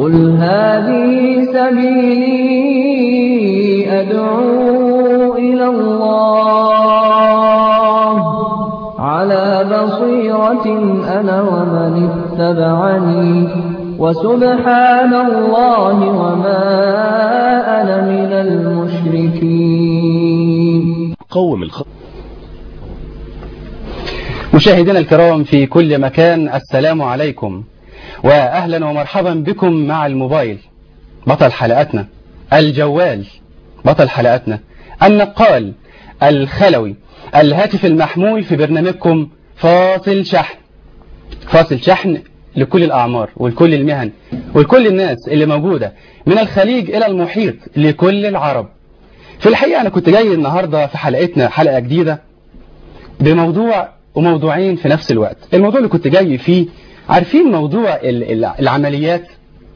قل هذه سبيلي أدعو إلى الله على بصيرة أنا ومن اتبعني وسبحان الله وما أنا من المشركين قوم الخط مشاهدينا الكرام في كل مكان السلام عليكم وأهلا ومرحبا بكم مع الموبايل بطل حلقتنا الجوال بطل حلقتنا النقال الخلوي الهاتف المحمول في برنامجكم فاصل شحن فاصل شحن لكل الأعمار ولكل المهن ولكل الناس اللي موجودة من الخليج إلى المحيط لكل العرب في الحقيقة أنا كنت جاي النهاردة في حلقتنا حلقة جديدة بموضوع وموضوعين في نفس الوقت الموضوع اللي كنت جاي فيه عارفين موضوع العمليات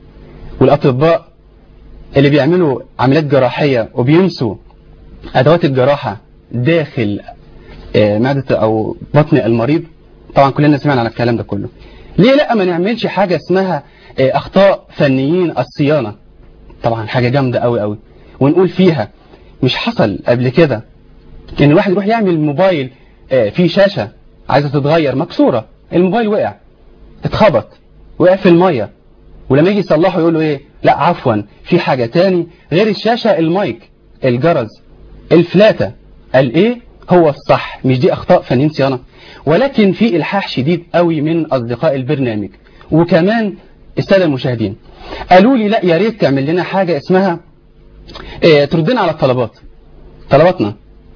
والأطباء اللي بيعملوا عمليات جراحية وبينسوا أدوات الجراحة داخل معدة أو بطن المريض طبعا كلنا سمعنا عن الكلام ده كله ليه لا ما نعملش حاجة اسمها أخطاء فنيين الصيانة طبعا حاجة جامدة قوي قوي ونقول فيها مش حصل قبل كده ان الواحد يروح يعمل موبايل فيه شاشة عايزة تتغير مكسورة الموبايل وقع اتخبط وقع في المية ولما يجي يصلحه يقول له ايه لا عفوا في حاجة تاني غير الشاشة المايك الجرز الفلاتة الايه هو الصح مش دي اخطاء فنيين صيانة ولكن في الحاح شديد قوي من اصدقاء البرنامج وكمان السادة المشاهدين قالوا لي لا يا ريت تعمل لنا حاجة اسمها ايه تردنا على الطلبات طلباتنا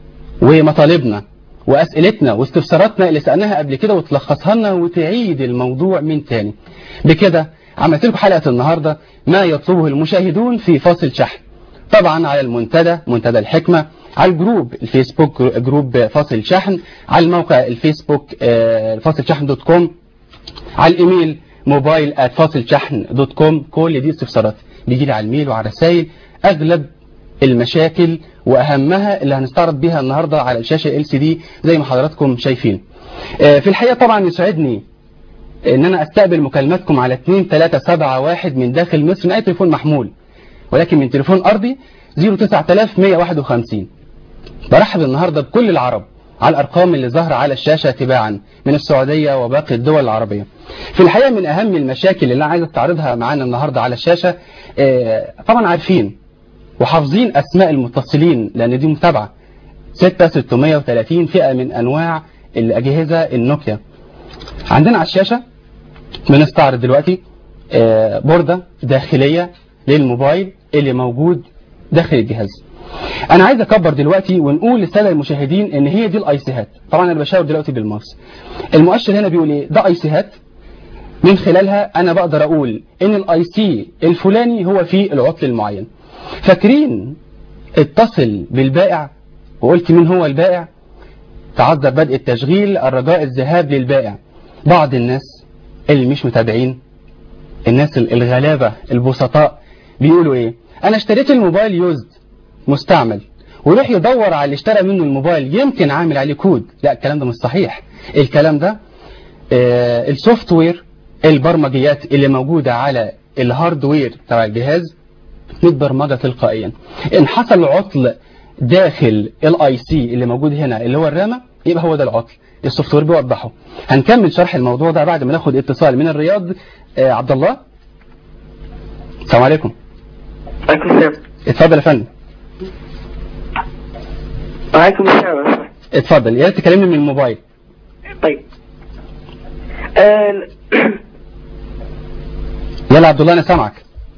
ومطالبنا وأسئلتنا واستفساراتنا اللي سألناها قبل كده وتلخصها لنا وتعيد الموضوع من تاني بكده عملت لكم حلقة النهاردة ما يطلبه المشاهدون في فاصل شحن طبعا على المنتدى منتدى الحكمة على الجروب الفيسبوك جروب فاصل شحن على الموقع الفيسبوك فاصل شحن دوت كوم على الايميل موبايل فاصل شحن دوت كوم كل دي استفسارات بيجي لي على الميل وعلى الرسائل اغلب المشاكل واهمها اللي هنستعرض بيها النهاردة على الشاشة ال سي دي زي ما حضراتكم شايفين في الحقيقة طبعا يسعدني ان انا استقبل مكالماتكم على 2371 من داخل مصر من اي تليفون محمول ولكن من تليفون ارضي 09151 برحب النهاردة بكل العرب على الارقام اللي ظاهرة على الشاشة تباعا من السعودية وباقي الدول العربية في الحقيقة من اهم المشاكل اللي انا عايز استعرضها معانا النهاردة على الشاشة طبعا عارفين وحافظين أسماء المتصلين لأن دي متابعة 6630 فئة من أنواع الأجهزة النوكيا عندنا على الشاشة بنستعرض دلوقتي بوردة داخلية للموبايل اللي موجود داخل الجهاز أنا عايز أكبر دلوقتي ونقول للسادة المشاهدين إن هي دي الأيسيهات طبعا أنا بشاور دلوقتي بالماوس المؤشر هنا بيقول إيه ده أيسيهات من خلالها أنا بقدر أقول إن الأي سي الفلاني هو في العطل المعين فاكرين اتصل بالبائع وقلت مين هو البائع تعذر بدء التشغيل الرجاء الذهاب للبائع بعض الناس اللي مش متابعين الناس الغلابة البسطاء بيقولوا ايه انا اشتريت الموبايل يوزد مستعمل ويروح يدور على اللي اشترى منه الموبايل يمكن عامل عليه كود لا الكلام ده مش صحيح الكلام ده اه السوفت وير البرمجيات اللي موجودة على الهاردوير تبع الجهاز متبرمجة تلقائيا ان حصل عطل داخل الاي سي اللي موجود هنا اللي هو الرامة يبقى هو ده العطل السوفت وير بيوضحه هنكمل شرح الموضوع ده بعد ما ناخد اتصال من الرياض آه عبد الله السلام عليكم وعليكم السلام اتفضل يا فندم وعليكم السلام اتفضل يا ريت تكلمني من الموبايل طيب آه يلا عبد الله انا سامعك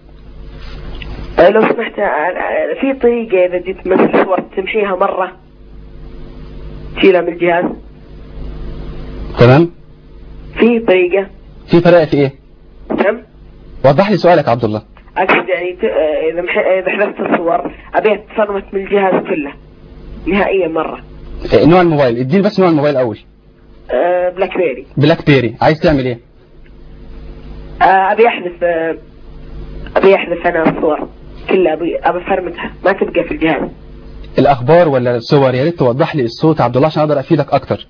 لو سمحت في طريقة إذا جيت مثل صور تمشيها مرة تشيلها من الجهاز تمام في طريقة في طريقة في ايه تمام وضح لي سؤالك عبد الله أقصد يعني ت... إذا مح... إذا حذفت الصور أبيها تصرمت من الجهاز كله نهائيا مرة إيه نوع الموبايل اديني بس نوع الموبايل أول أه بلاك بيري بلاك بيري عايز تعمل ايه أه أبي أحذف أه أبي أحذف أنا الصور كلها أبي أبي أفرمتها ما تبقى في الجهاز الاخبار ولا الصور يا ريت توضح لي الصوت عبد الله عشان اقدر افيدك اكتر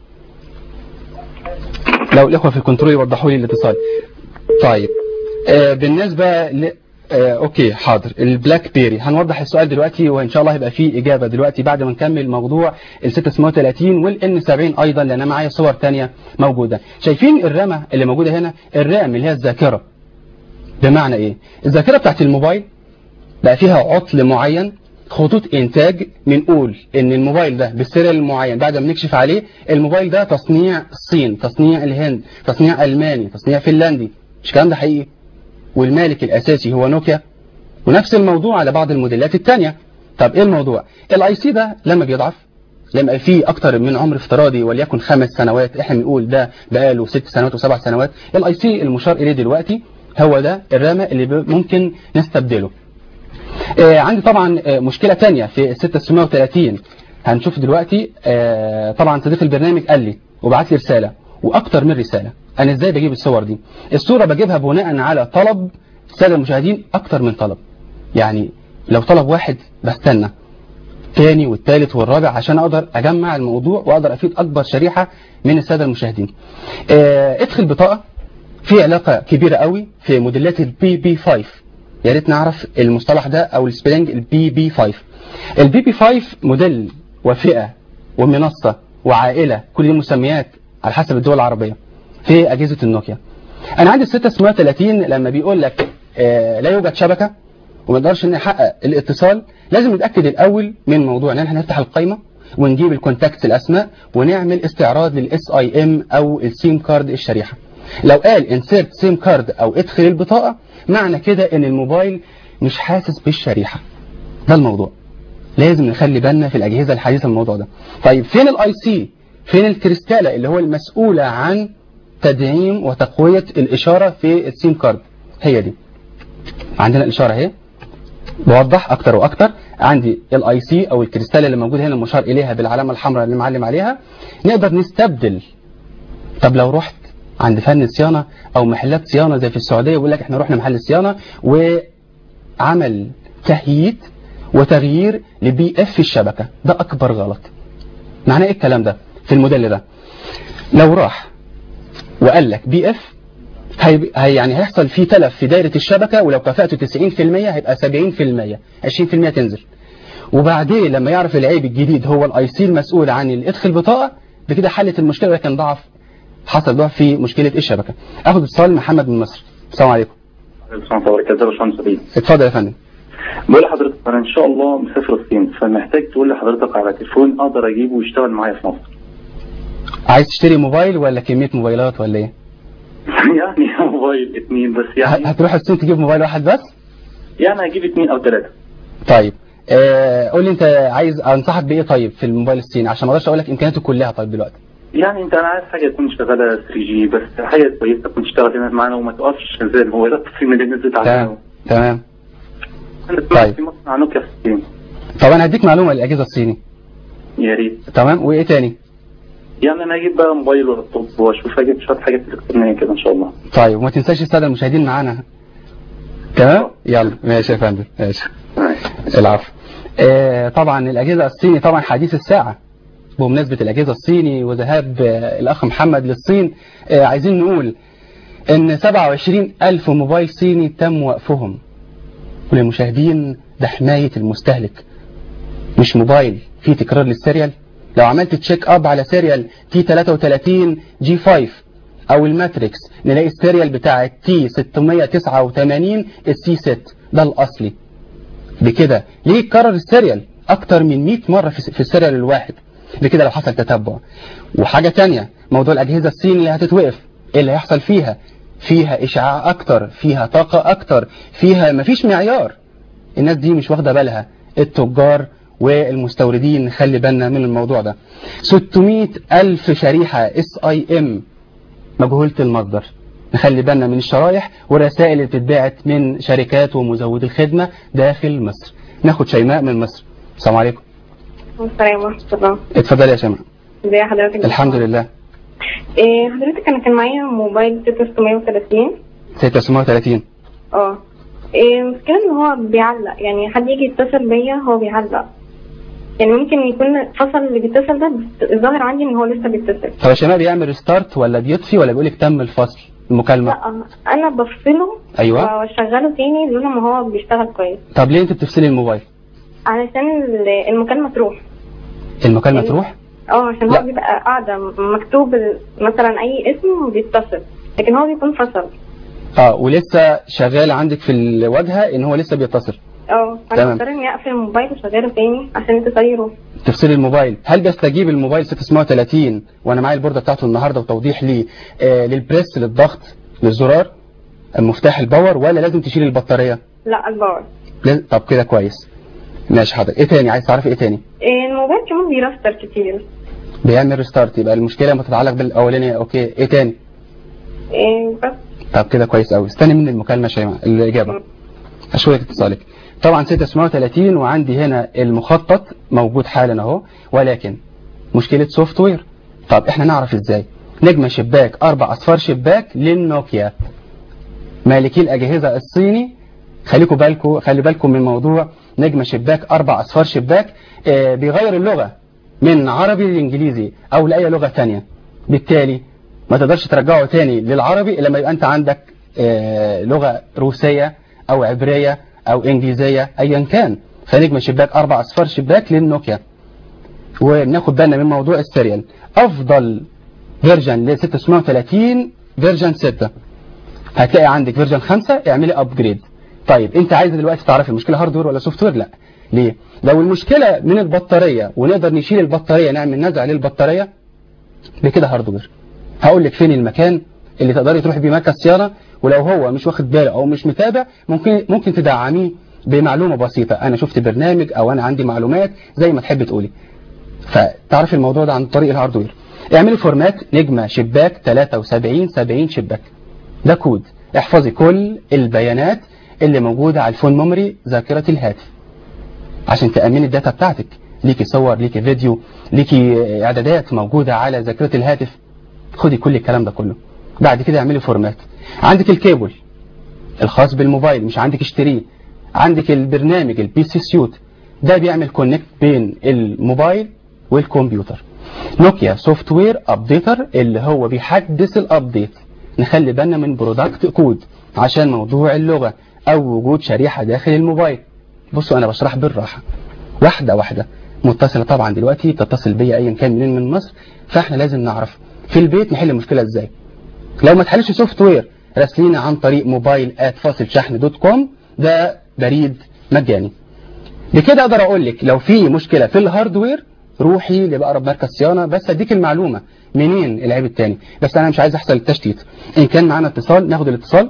لو الاخوه في الكنترول يوضحوا لي الاتصال طيب آه بالنسبه ل... آه اوكي حاضر البلاك بيري هنوضح السؤال دلوقتي وان شاء الله هيبقى فيه اجابه دلوقتي بعد ما نكمل موضوع ال 630 والان 70 ايضا لان معايا صور تانية موجوده شايفين الرامه اللي موجوده هنا الرام اللي هي الذاكره بمعنى ايه الذاكره بتاعت الموبايل بقى فيها عطل معين خطوط انتاج بنقول ان الموبايل ده بالسيريال المعين بعد ما نكشف عليه الموبايل ده تصنيع الصين تصنيع الهند تصنيع الماني تصنيع فنلندي مش الكلام ده حقيقي والمالك الاساسي هو نوكيا ونفس الموضوع على بعض الموديلات التانية طب ايه الموضوع الاي سي ده لما بيضعف لما فيه اكتر من عمر افتراضي وليكن خمس سنوات احنا بنقول ده بقاله ست سنوات وسبع سنوات الاي سي المشار اليه دلوقتي هو ده الرامة اللي ممكن نستبدله آه عندي طبعا آه مشكلة تانية في 630 هنشوف دلوقتي آه طبعا صديق البرنامج قال لي وبعت لي رسالة واكتر من رسالة انا ازاي بجيب الصور دي الصورة بجيبها بناء على طلب السادة المشاهدين اكتر من طلب يعني لو طلب واحد بستنى الثاني والثالث والرابع عشان اقدر اجمع الموضوع واقدر افيد اكبر شريحة من السادة المشاهدين ادخل بطاقة في علاقة كبيرة قوي في موديلات البي بي 5 يا ريت نعرف المصطلح ده او السبيلنج البي بي 5 البي بي 5 موديل وفئة ومنصة وعائلة كل دي مسميات على حسب الدول العربية في أجهزة النوكيا أنا عندي 630 لما بيقول لك آه لا يوجد شبكة وما نقدرش نحقق الاتصال لازم نتأكد الأول من موضوع ان احنا نفتح القائمة ونجيب الكونتاكت الأسماء ونعمل استعراض للاس اي ام أو السيم كارد الشريحة لو قال انسيرت سيم كارد أو ادخل البطاقة معنى كده ان الموبايل مش حاسس بالشريحة ده الموضوع لازم نخلي بالنا في الأجهزة الحديثة الموضوع ده طيب فين الاي سي فين الكريستالة اللي هو المسؤولة عن تدعيم وتقوية الإشارة في السيم كارد هي دي عندنا الإشارة اهي بوضح أكتر وأكتر عندي الاي سي أو الكريستالة اللي موجودة هنا المشار إليها بالعلامة الحمراء اللي معلم عليها نقدر نستبدل طب لو رحت عند فن صيانة أو محلات صيانة زي في السعودية يقول لك احنا رحنا محل الصيانة وعمل تهييت وتغيير لبي اف في الشبكة ده أكبر غلط معناه ايه الكلام ده في الموديل ده لو راح وقال لك بي اف هي هي يعني هيحصل فيه تلف في دايرة الشبكة ولو كفاءته 90% هيبقى 70% 20% تنزل وبعدين لما يعرف العيب الجديد هو الاي سي المسؤول عن الادخل بطاقة بكده حلت المشكلة لكن ضعف حصل ضعف في مشكلة الشبكة اخد اتصال محمد من مصر السلام عليكم السلام عليكم ورحمة الله وبركاته اتفضل يا فندم بقول لحضرتك انا ان شاء الله مسافر الصين فمحتاج تقول لحضرتك على تليفون اقدر اجيبه ويشتغل معايا في مصر عايز تشتري موبايل ولا كمية موبايلات ولا ايه يعني موبايل اثنين بس يعني هتروح الصين تجيب موبايل واحد بس يعني هجيب اثنين او ثلاثة طيب آه قول لي انت عايز انصحك بايه طيب في الموبايل الصيني عشان ما اقدرش اقول لك امكانياته كلها طيب دلوقتي يعني انت انا عايز حاجه تكون شغاله 3 جي بس حاجه كويسه تكون تشتغل معانا وما توقفش زي الموبايلات الصين اللي نزلت تمام علينا تمام طيب في مصنع نوكيا في الصين طب انا هديك معلومه للاجهزه الصيني يا ريت تمام وايه تاني يعني انا هجيب بقى موبايل ولابتوب واشوف اجيب شويه حاجات الكترونيه كده ان شاء الله طيب وما تنساش الساده المشاهدين معانا تمام يلا ماشي يا فندم ماشي العفو آه طبعا الاجهزه الصيني طبعا حديث الساعه بمناسبه الاجهزه الصيني وذهاب آه الاخ محمد للصين آه عايزين نقول ان 27 الف موبايل صيني تم وقفهم وللمشاهدين ده حمايه المستهلك مش موبايل فيه تكرار للسيريال لو عملت تشيك اب على سيريال تي 33 جي 5 او الماتريكس نلاقي السيريال بتاع تي 689 السي 6 ده الاصلي بكده ليه يكرر السيريال اكتر من 100 مرة في السيريال الواحد بكده لو حصل تتبع وحاجة تانية موضوع الاجهزة الصيني اللي هتتوقف ايه اللي هيحصل فيها فيها اشعاع اكتر فيها طاقة اكتر فيها مفيش معيار الناس دي مش واخدة بالها التجار والمستوردين نخلي بالنا من الموضوع ده 600 ألف شريحة اس اي ام مجهولة المصدر نخلي بالنا من الشرايح والرسائل اللي بتتباعت من شركات ومزودي الخدمة داخل مصر ناخد شيماء من مصر السلام عليكم السلام ورحمة الله اتفضل يا شيماء ازي حضرتك الحمد لله إيه حضرتك انا كان معايا موبايل 630 630 اه إيه المشكلة ان هو بيعلق يعني حد يجي يتصل بيا هو بيعلق يعني ممكن يكون فصل اللي بيتصل ده بس الظاهر عندي ان هو لسه بيتصل طب يا شيماء بيعمل ريستارت ولا بيطفي ولا بيقول لك تم الفصل المكالمة لا انا بفصله أيوة. واشغله تاني لولا ما هو بيشتغل كويس طب ليه انت بتفصلي الموبايل علشان ال- المكالمة تروح المكالمة أيوة. تروح اه عشان لا. هو بيبقى قاعدة مكتوب ال- مثلا اي اسم بيتصل لكن هو بيكون فصل اه ولسه شغال عندك في الواجهة ان هو لسه بيتصل اه تمام. فانا بضطر اني اقفل الموبايل واشغله تاني عشان الاتصال يروح تفصلي الموبايل هل بيستجيب الموبايل 630 وانا معايا البوردة بتاعته النهاردة وتوضيح ليه آه للبريس للضغط للزرار مفتاح الباور ولا لازم تشيل البطارية لا الباور لاز- طب كده كويس ماشي حاضر ايه تاني عايز تعرفي ايه تاني إيه، الموبايل كمان بيرستر كتير بيعمل ريستارت يبقى المشكلة ما تتعلق بالاولانية اوكي ايه تاني إيه، بس طب كده كويس قوي استني من المكالمة شيماء الإجابة أشكرك اتصالك طبعا 630 وعندي هنا المخطط موجود حالا اهو ولكن مشكلة سوفت وير طب احنا نعرف ازاي نجمة شباك اربع اصفار شباك للنوكيا مالكي الاجهزة الصيني خليكم بالكم خلي بالكم من موضوع نجمة شباك اربع اصفار شباك آه بيغير اللغة من عربي لانجليزي او لاي لغة تانية بالتالي ما تقدرش ترجعه تاني للعربي الا لما يبقى انت عندك آه لغة روسية او عبرية او انجليزية ايا كان فنجمة شباك اربع اصفار شباك للنوكيا وناخد بالنا من موضوع السيريال افضل فيرجن ل 630 فيرجن 6 هتلاقي عندك فيرجن 5 اعملي ابجريد طيب انت عايز دلوقتي تعرف المشكله هاردوير ولا سوفت وير لا ليه لو المشكله من البطاريه ونقدر نشيل البطاريه نعمل نزع للبطاريه بكده هاردوير هقول لك فين المكان اللي تقدري تروحي بيه مركز صيانه ولو هو مش واخد باله او مش متابع ممكن ممكن تدعميه بمعلومه بسيطه انا شفت برنامج او انا عندي معلومات زي ما تحبي تقولي فتعرف الموضوع ده عن طريق الهاردوير اعملي فورمات نجمة شباك 73 70 شباك ده كود احفظي كل البيانات اللي موجودة على الفون ميموري ذاكرة الهاتف عشان تأمني الداتا بتاعتك ليكي صور ليكي فيديو ليكي اعدادات موجودة على ذاكرة الهاتف خدي كل الكلام ده كله بعد كده اعملي فورمات عندك الكيبل الخاص بالموبايل مش عندك اشتريه عندك البرنامج البي سي سيوت ده بيعمل كونكت بين الموبايل والكمبيوتر نوكيا سوفت وير ابديتر اللي هو بيحدث الابديت نخلي بالنا من برودكت كود عشان موضوع اللغة او وجود شريحة داخل الموبايل بصوا انا بشرح بالراحة واحدة واحدة متصلة طبعا دلوقتي تتصل بيا ايا كان منين من مصر فاحنا لازم نعرف في البيت نحل المشكلة ازاي لو ما تحلش سوفت وير راسلينا عن طريق موبايل ات فاصل شحن دوت كوم ده بريد مجاني بكده اقدر اقول لك لو في مشكلة في الهاردوير روحي لأقرب مركز صيانة بس اديك المعلومة منين العيب التاني بس انا مش عايز يحصل التشتيت ان كان معانا اتصال ناخد الاتصال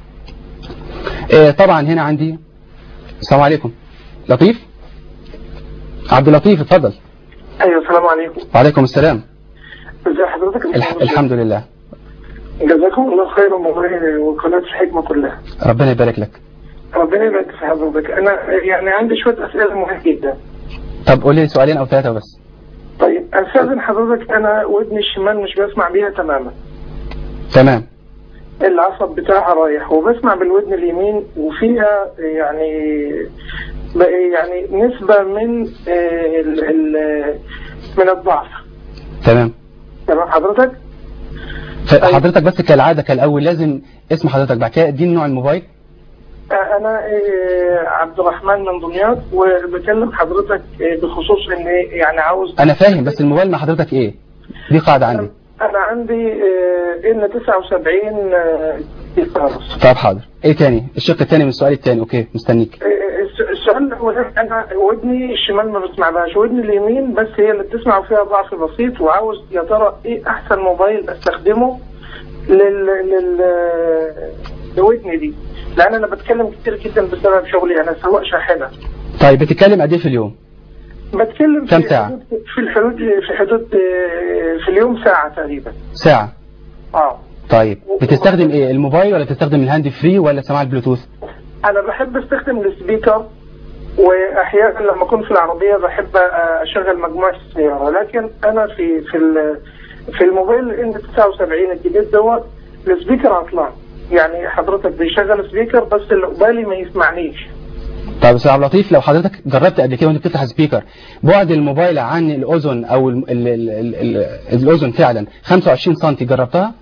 اه طبعا هنا عندي السلام عليكم لطيف عبد اللطيف اتفضل ايوه السلام عليكم وعليكم السلام ازي حضرتك الح... الحمد لله جزاكم الله خيرا والله وقناه الحكمه كلها ربنا يبارك لك ربنا يبارك في حضرتك انا يعني عندي شويه اسئله مهمه جدا طب قول لي سؤالين او ثلاثة بس طيب استاذن حضرتك انا ودني الشمال مش بسمع بيها تماما تمام العصب بتاعها رايح وبسمع بالودن اليمين وفيها يعني بقى يعني نسبه من آه، ال ال من الضعف تمام تمام حضرتك فحضرتك بس كالعادة كالأول لازم اسم حضرتك بعد كده اديني نوع الموبايل آه، انا آه، عبد الرحمن من دمياط وبكلم حضرتك آه، بخصوص ان يعني عاوز انا فاهم بس الموبايل مع حضرتك ايه دي قاعدة عندي انا عندي ان 79 آه، فارس طب حاضر ايه تاني الشق التاني من السؤال التاني اوكي مستنيك آه، الس- السؤال الاول انا ودني الشمال ما بسمعلهاش ودني اليمين بس هي اللي بتسمع وفيها ضعف بسيط وعاوز يا ترى ايه احسن موبايل استخدمه لل لل لودني دي لان انا بتكلم كتير جدا بسبب شغلي انا سواق شاحنه طيب بتتكلم قد ايه في اليوم بتكلم كم في ساعة؟ حدود- في الحدود في حدود آه، في اليوم ساعة تقريبا ساعة اه طيب بتستخدم ايه الموبايل ولا تستخدم الهاند فري ولا سماعة البلوتوث انا بحب استخدم السبيكر واحيانا لما اكون في العربية بحب آه، اشغل مجموعة السيارة لكن انا في في ال- في الموبايل ان 79 الجديد دوت السبيكر عطلان يعني حضرتك بيشغل سبيكر بس اللي قبالي ما يسمعنيش طيب استاذ عبد اللطيف لو حضرتك جربت قبل كده وانت بتفتح سبيكر بعد الموبايل عن الاذن او ال ال ال ال ال الاذن فعلا 25 سم جربتها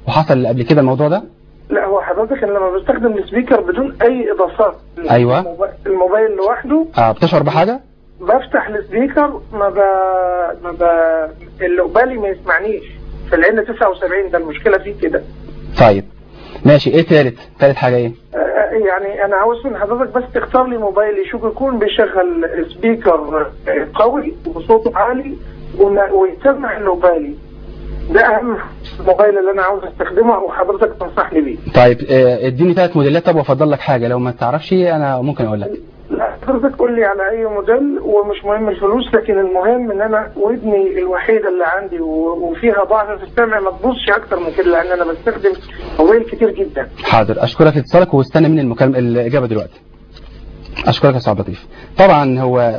وحصل اللي قبل كده الموضوع ده لا هو حضرتك انا لما بستخدم السبيكر بدون اي اضافات أيوة. الموبا- الموبايل لوحده اه بتشعر بحاجه بفتح السبيكر ما ب... ما ب... اللي قبالي ما يسمعنيش في العين 79 ده المشكله فيه كده طيب ماشي ايه تالت تالت حاجه ايه آه، يعني انا عاوز من حضرتك بس تختار لي موبايل يشوف يكون بيشغل سبيكر آه، قوي وصوته عالي ون- ويسمع اللي قبالي ده اهم الموبايل اللي انا عاوز استخدمه وحضرتك تنصحني بيه طيب آه، اديني ثلاث موديلات طب وافضل لك حاجه لو ما تعرفش انا ممكن اقول لك لا حضرتك قول لي على اي موديل ومش مهم الفلوس لكن المهم ان انا ودني الوحيده اللي عندي و- وفيها ضعف في السمع ما تبصش اكتر من كده لان انا بستخدم موبايل كتير جدا حاضر اشكرك لاتصالك واستنى مني المكالمه الاجابه دلوقتي اشكرك يا استاذ عبد اللطيف طبعا هو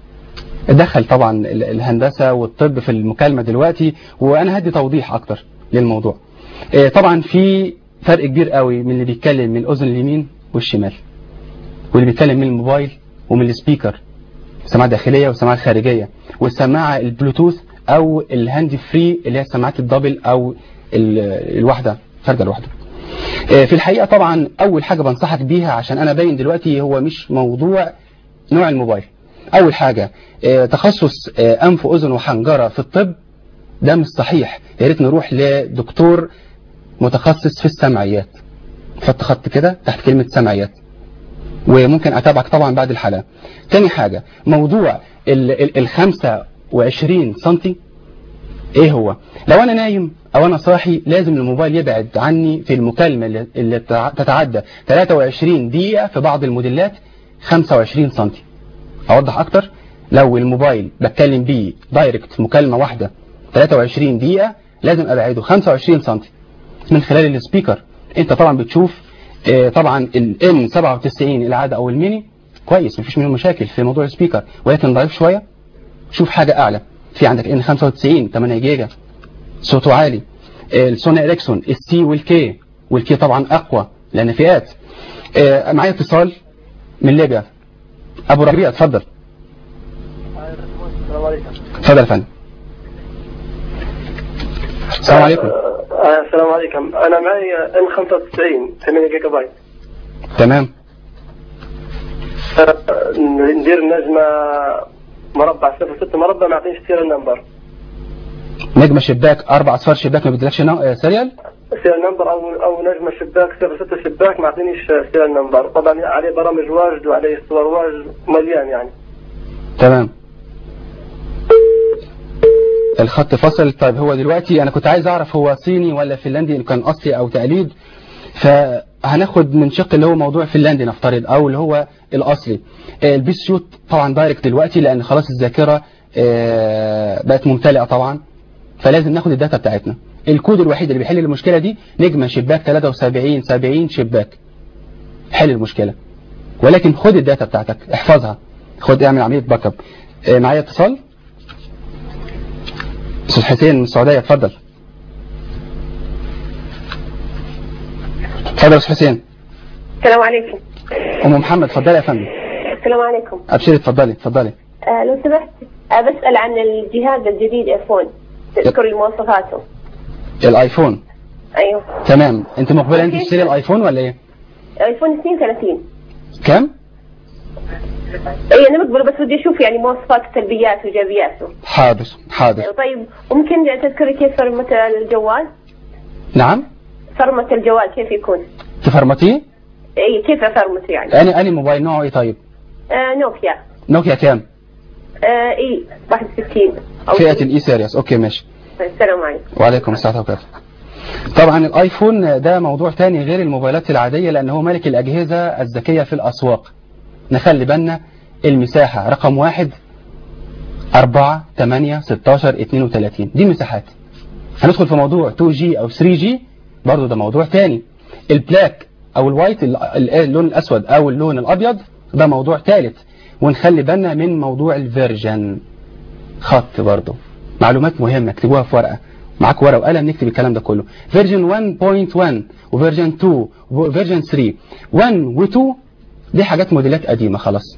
دخل طبعا ال- الهندسه والطب في المكالمه دلوقتي وانا هدي توضيح اكتر للموضوع آه، طبعا في فرق كبير قوي من اللي بيتكلم من الاذن اليمين والشمال واللي بيتكلم من الموبايل ومن السبيكر سماعه داخليه وسماعه خارجيه والسماعه البلوتوث او الهاند فري اللي هي السماعات الدبل او ال- الواحده خارجه الواحده آه، في الحقيقه طبعا اول حاجه بنصحك بيها عشان انا باين دلوقتي هو مش موضوع نوع الموبايل اول حاجه آه، تخصص آه، انف واذن وحنجره في الطب ده مش صحيح يا ريت نروح لدكتور متخصص في السمعيات حط خط كده تحت كلمه سمعيات وممكن اتابعك طبعا بعد الحلقه تاني حاجه موضوع ال ال ال 25 سنتي ايه هو لو انا نايم او انا صاحي لازم الموبايل يبعد عني في المكالمه اللي- اللي تع- تتعدى 23 دقيقه في بعض الموديلات 25 سنتي اوضح اكتر لو الموبايل بتكلم بيه دايركت مكالمه واحده 23 دقيقه لازم ابعده 25 سنتي من خلال السبيكر انت طبعا بتشوف آه، طبعا الام 97 العاده او الميني كويس مفيش منه مشاكل في موضوع السبيكر ولكن ضعيف شويه شوف حاجه اعلى في عندك ان 95 8 جيجا صوته عالي آه، السوني اريكسون السي والكي والكي طبعا اقوى لان فئات آه، معايا اتصال من ليبيا ابو ربيع اتفضل اتفضل يا فندم السلام عليكم آه، السلام عليكم انا معي ام 95 8 جيجا بايت تمام آه، ندير نجمة مربع 06 مربع ما يعطينيش سيريال نمبر نجمه شباك اربع اصفار شباك ما بيديلكش نا- آه، سيريال سيريال نمبر او او نجمة شباك 06 شباك ما يعطينيش سيريال نمبر طبعا عليه برامج واجد وعليه صور واجد مليان يعني تمام الخط فصل طيب هو دلوقتي انا كنت عايز اعرف هو صيني ولا فنلندي ان كان اصلي او تقليد فهناخد من شق اللي هو موضوع فنلندي نفترض او اللي هو الاصلي آه، البيس شوت طبعا دايركت دلوقتي لان خلاص الذاكره آه، بقت ممتلئه طبعا فلازم ناخد الداتا بتاعتنا الكود الوحيد اللي بيحل المشكله دي نجمه شباك 73 70 شباك حل المشكله ولكن خد الداتا بتاعتك احفظها خد اعمل عمليه باك اب آه، معايا اتصال استاذ حسين من السعوديه اتفضل اتفضل يا استاذ حسين السلام عليكم ام محمد اتفضلي يا فندم السلام عليكم ابشري اتفضلي اتفضلي آه لو سمحت آه بسأل عن الجهاز الجديد ايفون تذكر لي مواصفاته الايفون ايوه تمام انت مقبله انت تشتري الايفون ولا ايه ايفون 32 كام اي انا مقبله بس بدي اشوف يعني مواصفات سلبياته وايجابياته حاضر حاضر طيب ممكن تذكر لي كيف فرمة الجوال نعم فرمة الجوال كيف يكون تفرمتيه اي كيف فرمته يعني اني اني موبايل نوعه ايه طيب آه نوكيا نوكيا كام آه اي 61 أو فئه الاي سيريس اوكي ماشي السلام عليكم وعليكم السلام وبركاته طبعا الايفون ده موضوع تاني غير الموبايلات العادية لان هو ملك الاجهزة الذكية في الاسواق نخلي بالنا المساحة رقم واحد أربعة تمانية ستاشر اتنين وتلاتين دي مساحات هندخل في موضوع 2G أو 3G برضو ده موضوع تاني البلاك أو الوايت ال- ال- اللون الأسود أو اللون الأبيض ده موضوع تالت ونخلي بالنا من موضوع الفيرجن خط برضو معلومات مهمة اكتبوها في ورقة معاك ورقة وقلم نكتب الكلام ده كله فيرجن 1.1 وفيرجن 2 وفيرجن 3 1 و2 دي حاجات موديلات قديمة خلاص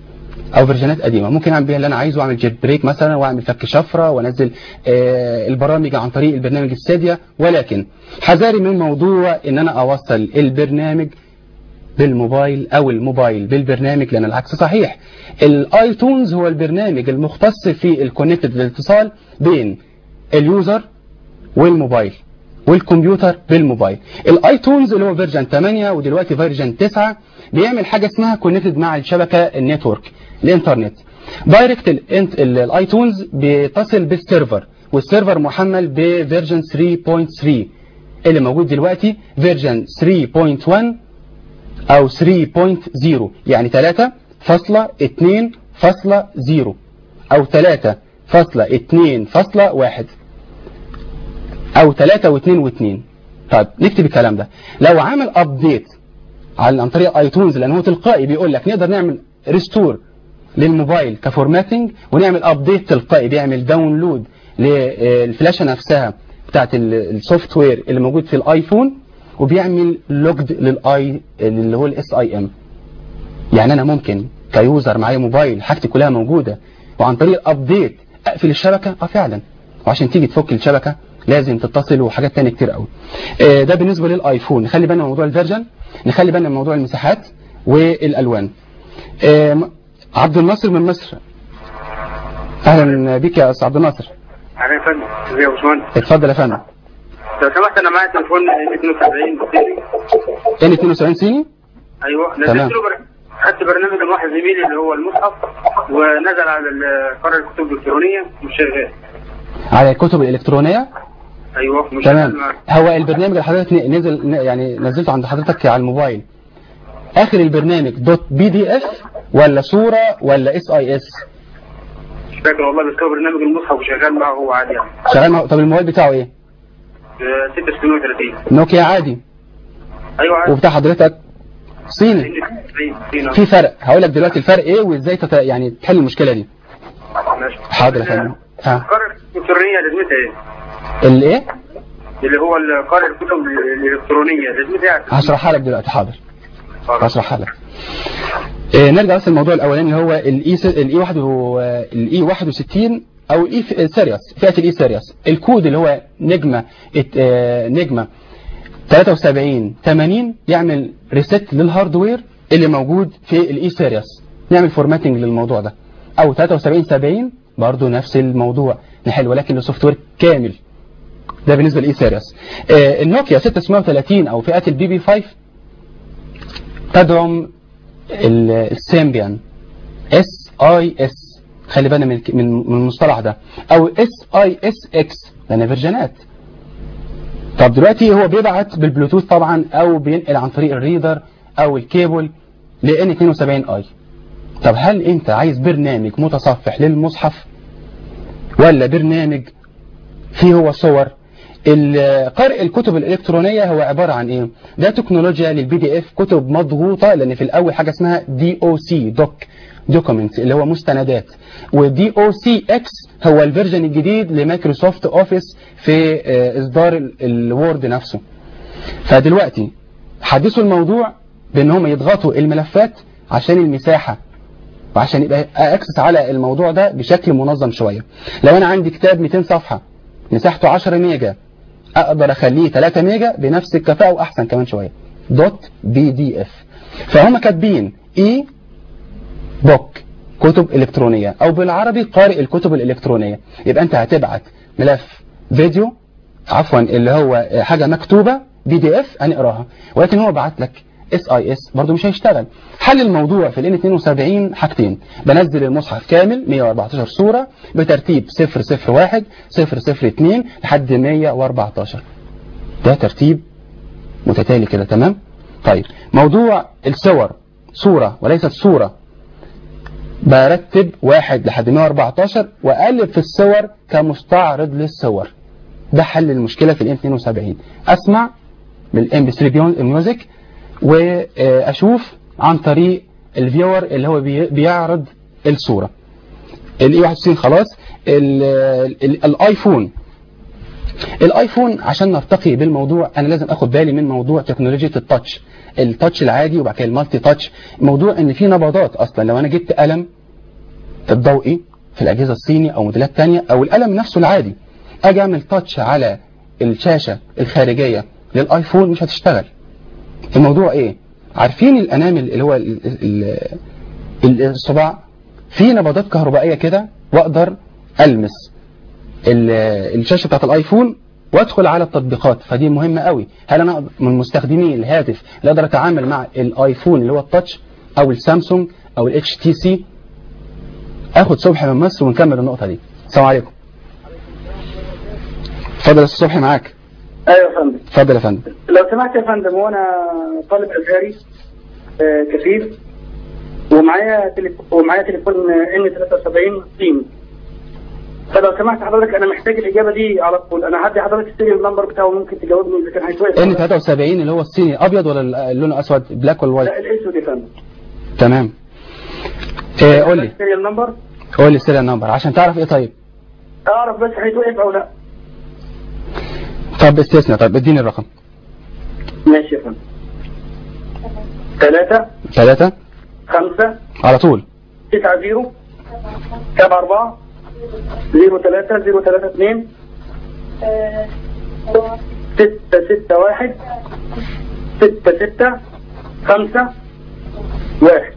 او فيرجنات قديمه ممكن اعمل بيها اللي انا عايزه واعمل جيت بريك مثلا واعمل فك شفره وانزل آه، البرامج عن طريق البرنامج السادية ولكن حذاري من موضوع ان انا اوصل البرنامج بالموبايل او الموبايل بالبرنامج لان العكس صحيح الايتونز هو البرنامج المختص في الكونكتد الاتصال بين اليوزر والموبايل والكمبيوتر بالموبايل الايتونز اللي هو فيرجن 8 ودلوقتي فيرجن 9 بيعمل حاجه اسمها كونكتد مع الشبكه النتورك الانترنت دايركت الانت- ال- الايتونز بيتصل بالسيرفر والسيرفر محمل بفيرجن 3.3 اللي موجود دلوقتي فيرجن 3.1 او 3.0 يعني 3.2.0 او 3.2.1 او 3 و2 و2 طيب نكتب الكلام ده لو عامل ابديت على عن طريق ايتونز لان هو تلقائي بيقول لك نقدر نعمل ريستور للموبايل كفورماتنج ونعمل ابديت تلقائي بيعمل داونلود للفلاشه نفسها بتاعت السوفت وير اللي موجود في الايفون وبيعمل لوجد للاي اللي هو الاس اي ام يعني انا ممكن كيوزر معايا موبايل حاجتي كلها موجوده وعن طريق ابديت اقفل الشبكه اه فعلا وعشان تيجي تفك الشبكه لازم تتصل وحاجات تانية كتير قوي آه، ده بالنسبه للايفون نخلي بالنا من موضوع الفيرجن نخلي بالنا من موضوع المساحات والالوان آه، م- عبد الناصر من مصر اهلا بك يا استاذ عبد الناصر اهلا يا فندم ازي يا باشمهندس اتفضل يا فندم لو سمحت انا معايا تليفون 72 بسيطي. ان 72 صيني ايوه نزلت تمام. له بر... خدت برنامج من واحد زميلي اللي هو المصحف ونزل على ال- قرية الكتب الالكترونيه مش شغال على الكتب الالكترونيه ايوه مش تمام شغال هو البرنامج اللي حضرتك ن- نزل ن- يعني نزلته عند حضرتك على الموبايل اخر البرنامج دوت بي دي اف ولا صوره ولا اس اي اس مش فاكر والله بس هو برنامج المصحف وشغال معه هو عادي يعني شغال مع... طب الموبايل بتاعه ايه آه، 636 نوكيا عادي ايوه عادي وبتاع حضرتك صيني 92 في فرق هقول لك دلوقتي الفرق ايه وازاي تت... يعني تحل المشكله دي ماشي حاضر يا فندم ها قرية الالكترونيه لازمتها ايه؟ الايه اللي هو ال- قرية الكتب الالكترونيه لازمتها ايه؟ هشرحها لك دلوقتي حاضر هشرحها لك إيه نرجع بس الموضوع الاولاني اللي هو الاي الاي 1 الاي 61 او الاي سيريس فئه الاي سيريس الكود اللي هو نجمه ات- آه، نجمه 73 80 يعمل ريست للهاردوير اللي موجود في الاي سيريس نعمل فورماتنج للموضوع ده او 73 70 برضه نفس الموضوع نحل ولكن لسوفت وير كامل ده بالنسبه للاي سيريس آه، النوكيا 630 او فئه البي بي 5 تدعم ال- السيمبيان اس اي اس خلي بالنا من من من المصطلح ده او اس اي اس اكس لان فيرجنات طب دلوقتي هو بيبعت بالبلوتوث طبعا او بينقل عن طريق الريدر او الكيبل ل ان 72 اي طب هل انت عايز برنامج متصفح للمصحف ولا برنامج فيه هو صور ال- قارئ الكتب الإلكترونية هو عبارة عن إيه؟ ده تكنولوجيا للبي دي اف كتب مضغوطة لأن في الأول حاجة اسمها دي او سي دوك دوكيمنت اللي هو مستندات ودي او سي اكس هو الفيرجن الجديد لمايكروسوفت اوفيس في آه، اصدار ال- الوورد نفسه فدلوقتي حدثوا الموضوع بان هم يضغطوا الملفات عشان المساحة وعشان يبقى اكسس على الموضوع ده بشكل منظم شوية لو انا عندي كتاب 200 صفحة مساحته 10 ميجا اقدر اخليه 3 ميجا بنفس الكفاءة واحسن كمان شوية دوت بي دي اف فهم كاتبين اي بوك كتب الكترونية او بالعربي قارئ الكتب الالكترونية يبقى انت هتبعت ملف فيديو عفوا اللي هو حاجة مكتوبة بي دي اف هنقراها ولكن هو بعت لك اس اي اس برضه مش هيشتغل حل الموضوع في ال 72 حاجتين بنزل المصحف كامل 114 صورة بترتيب 001 002 لحد 114 ده ترتيب متتالي كده تمام طيب موضوع الصور صورة وليست صورة برتب واحد لحد 114 واقلب في الصور كمستعرض للصور ده حل المشكلة في ال 72 اسمع بالام بي 3 ميوزك واشوف عن طريق الفيور اللي هو بي- بيعرض الصورة الاي 61 خلاص ال- ال- الايفون الايفون عشان نرتقي بالموضوع انا لازم اخد بالي من موضوع تكنولوجيا التاتش التاتش العادي وبعد كده المالتي تاتش موضوع ان في نبضات اصلا لو انا جبت قلم الضوئي في الأجهزة الصيني أو موديلات تانية أو القلم نفسه العادي أجي أعمل تاتش على الشاشة الخارجية للآيفون مش هتشتغل الموضوع إيه؟ عارفين الأنامل اللي هو ال- ال- ال- الصباع في نبضات كهربائية كده وأقدر ألمس ال- الشاشة بتاعت الآيفون وادخل على التطبيقات فدي مهمة قوي هل انا من مستخدمي الهاتف اللي اقدر اتعامل مع الايفون اللي هو التاتش او السامسونج او الاتش تي سي اخد صبحي من مصر ونكمل النقطة دي السلام عليكم اتفضل يا استاذ صبحي معاك ايوه يا فندم اتفضل يا فندم لو سمحت يا فندم وانا طالب ازهري آه، كفيف ومعايا تليفون ومعايا تليفون ان 73 صيني فلو سمحت حضرتك انا محتاج الاجابه دي على طول انا هدي حضرتك السيريال نمبر بتاعه ممكن تجاوبني اذا كان هيتوقف ان 73 اللي هو الصيني ابيض ولا لونه اسود بلاك ولا وايت لا الاسود يا فندم تمام ايه قول لي السيريال نمبر قول لي السيريال نمبر عشان تعرف ايه طيب اعرف بس هيتوقف او لا طب استثناء طيب اديني الرقم ماشي يا فندم ثلاثة ثلاثة خمسة على طول تسعة زيرو سبعة أربعة زيرو ثلاثة زيرو ثلاثة اثنين ستة ستة واحد ستة ستة خمسة واحد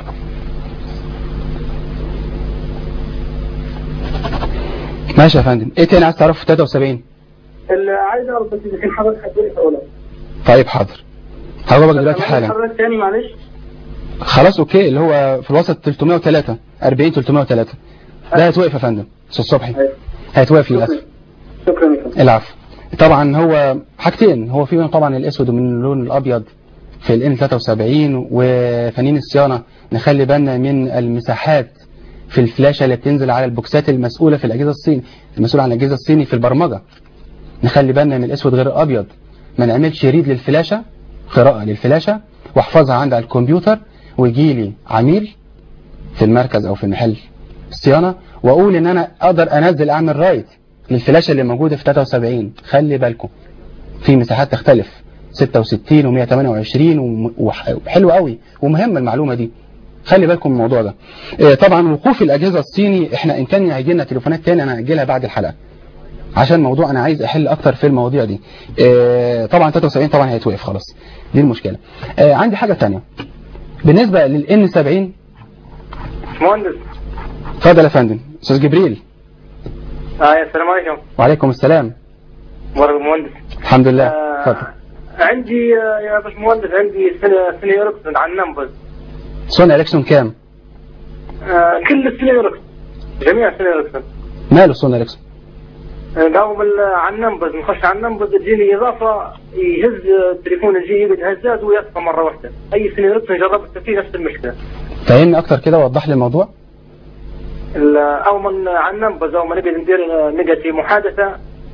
ماشي يا فندم ايه تاني عايز تعرفه في 73 اللي عايز أعرف بس إذا كان حضرتك هتوقف أو لا طيب حاضر هجاوبك دلوقتي حالا حضرتك تاني معلش خلاص اوكي اللي هو في الوسط 303 40 303 ده هيتوقف يا فندم استاذ صبحي هيتوقف للاسف شكرا يا فندم العفو طبعا هو حاجتين هو في طبعا الاسود ومن اللون الابيض في ال 73 وفنين الصيانه نخلي بالنا من المساحات في الفلاشه اللي بتنزل على البوكسات المسؤوله في الاجهزه الصيني المسؤول عن الاجهزه الصيني في البرمجه نخلي بالنا من الاسود غير الابيض ما نعملش ريد للفلاشه قراءه للفلاشه واحفظها عند على الكمبيوتر ويجي لي عميل في المركز او في محل الصيانه واقول ان انا اقدر انزل اعمل رايت للفلاشه اللي موجوده في 73 خلي بالكم في مساحات تختلف 66 و128 وحلو قوي ومهمه المعلومه دي خلي بالكم من الموضوع ده إيه، طبعا وقوف الاجهزه الصيني احنا ان كان هيجي لنا تليفونات تاني انا هاجلها بعد الحلقه عشان موضوع انا عايز احل اكتر في المواضيع دي إيه، طبعا 73 طبعا هيتوقف خلاص دي المشكله إيه، عندي حاجه تانية بالنسبه للان 70 مهندس اتفضل يا فندم استاذ جبريل آه السلام عليكم وعليكم السلام مرحبا مهندس الحمد لله آه، اتفضل عندي آه، يا باش مهندس عندي سنة سنة يوركسون عن نمبز سوني اليكسون كام آه، كل السنة يوركسون جميع السنة يوركسون ماله سوني اليكسون قاموا على النمبز نخش على النمبز تجيني اضافه يهز التليفون يجي يقعد هزات ويطفى مره واحده اي سنه يوركسون جربت فيه نفس المشكله فهمني اكتر كده وضح لي الموضوع ال- او من على النمبز او ما نقدر ندير نقعد في محادثه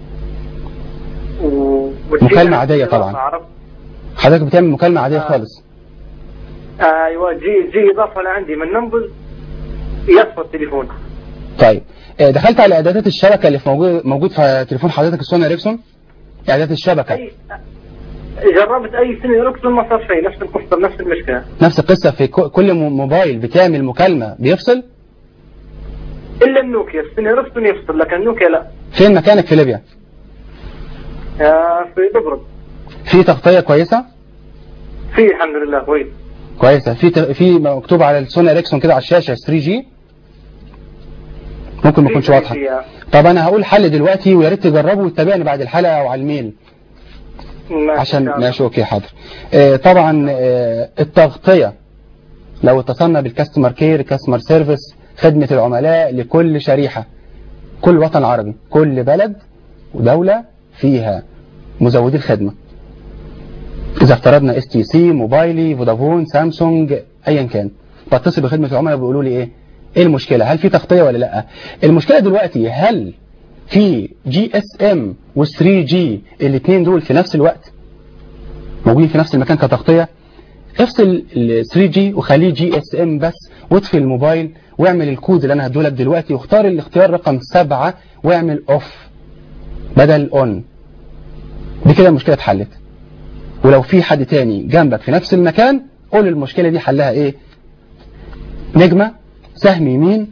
و... مكالمة عادية طبعا. عرفت حضرتك بتعمل مكالمه عاديه خالص ايوه جي جي اضافه لعندي من نمبز يطفى التليفون طيب آه، دخلت على اعدادات الشبكه اللي في موجود موجود في تليفون حضرتك السوني اريكسون اعدادات الشبكه اي جربت اي سنه يوركسون ما صار شيء نفس القصه نفس المشكله نفس القصه في كو- كل م- موبايل بتعمل مكالمه بيفصل الا النوكيا السنه يوركسون يفصل لكن النوكيا لا فين مكانك في ليبيا آه، في دبرب في تغطيه كويسه في الحمد لله كويس كويسه في ت- في مكتوب على السوني اريكسون كده على الشاشه 3 جي ممكن ما تكونش واضحه فيها. طب انا هقول حل دلوقتي ويا ريت تجربه وتتابعني بعد الحلقه او على الميل ماشي عشان إن شاء الله. ماشي اوكي حاضر آه، طبعا آه، التغطيه لو اتصلنا بالكاستمر كير كاستمر سيرفيس خدمه العملاء لكل شريحه كل وطن عربي كل بلد ودوله فيها مزودي الخدمه اذا افترضنا اس تي سي موبايلي فودافون سامسونج ايا كان بتصل بخدمه العملاء بيقولوا لي ايه ايه المشكله هل في تغطيه ولا لا المشكله دلوقتي هل في جي اس ام و3 جي الاثنين دول في نفس الوقت موجودين في نفس المكان كتغطيه افصل ال 3 جي وخليه جي اس ام بس واطفي الموبايل واعمل الكود اللي انا هديهولك دلوقتي واختار الاختيار رقم سبعة واعمل اوف بدل اون دي كده المشكله اتحلت ولو في حد تاني جنبك في نفس المكان قول المشكله دي حلها ايه نجمه سهم يمين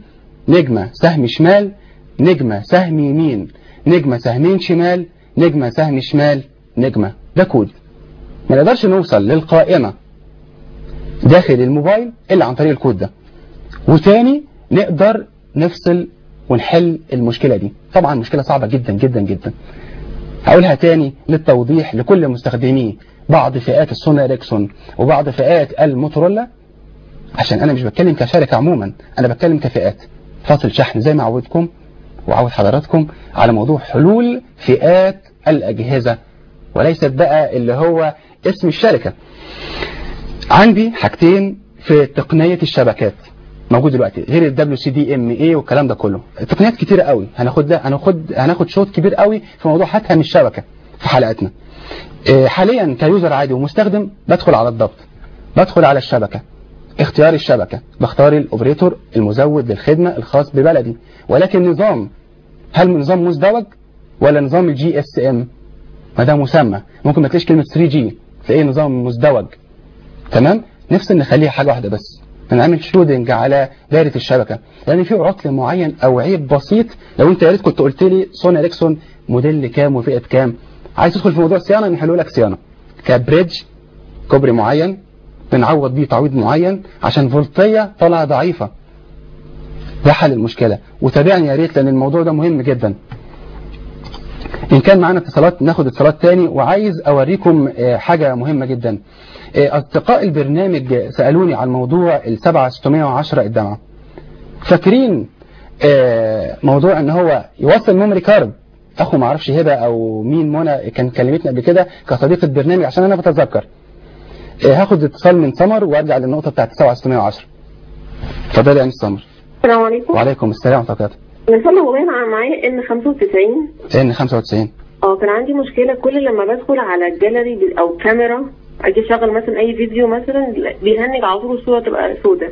نجمة سهم شمال نجمة سهم يمين نجمة سهمين شمال نجمة سهم شمال نجمة ده كود ما نقدرش نوصل للقائمة داخل الموبايل إلا عن طريق الكود ده وتاني نقدر نفصل ونحل المشكلة دي طبعا مشكلة صعبة جدا جدا جدا هقولها تاني للتوضيح لكل مستخدمي بعض فئات السونا اريكسون وبعض فئات الموتورولا عشان انا مش بتكلم كشركة عموما انا بتكلم كفئات فاصل شحن زي ما عودكم وعود حضراتكم على موضوع حلول فئات الاجهزة وليست بقى اللي هو اسم الشركة عندي حاجتين في تقنية الشبكات موجود دلوقتي غير الدبليو سي دي ام اي والكلام ده كله تقنيات كتيرة قوي هناخد ده هناخد هناخد شوط كبير قوي في موضوع هاتها من الشبكة في حلقتنا إيه، حاليا كيوزر عادي ومستخدم بدخل على الضبط بدخل على الشبكة اختيار الشبكة بختار الاوبريتور المزود للخدمة الخاص ببلدي ولكن نظام هل نظام مزدوج ولا نظام الجي اس ام ما ده مسمى ممكن ما تلاقيش كلمة 3 جي تلاقيه نظام مزدوج تمام نفسي نخليها حاجة واحدة بس نعمل شودنج على دايرة الشبكة لأن في عطل معين أو عيب بسيط لو أنت يا ريت كنت قلت لي سوني اريكسون موديل كام وفئة كام عايز تدخل في موضوع صيانة نحلوا لك صيانة كبريدج كوبري معين بنعوض بيه تعويض معين عشان فولتية طالعة ضعيفة ده حل المشكلة وتابعني يا ريت لأن الموضوع ده مهم جدا إن كان معانا اتصالات ناخد اتصالات تاني وعايز أوريكم آه، حاجة مهمة جدا آه، أصدقاء البرنامج سألوني عن موضوع ال 7610 الدمعة فاكرين آه، موضوع ان هو يوصل ميموري كارد اخو ما اعرفش هبه او مين منى كان كلمتني قبل كده كصديقه برنامج عشان انا بتذكر آه، هاخد اتصال من سمر وارجع للنقطه بتاعت 7610 اتفضلي يا انس سمر السلام عليكم وعليكم السلام ورحمه الله من فضل والله انا معايا ان 95 ان 95 اه كان عندي مشكله كل لما بدخل على الجاليري ب- او كاميرا اجي اشغل مثلا اي فيديو مثلا بيهنج على طول الصوره تبقى سوداء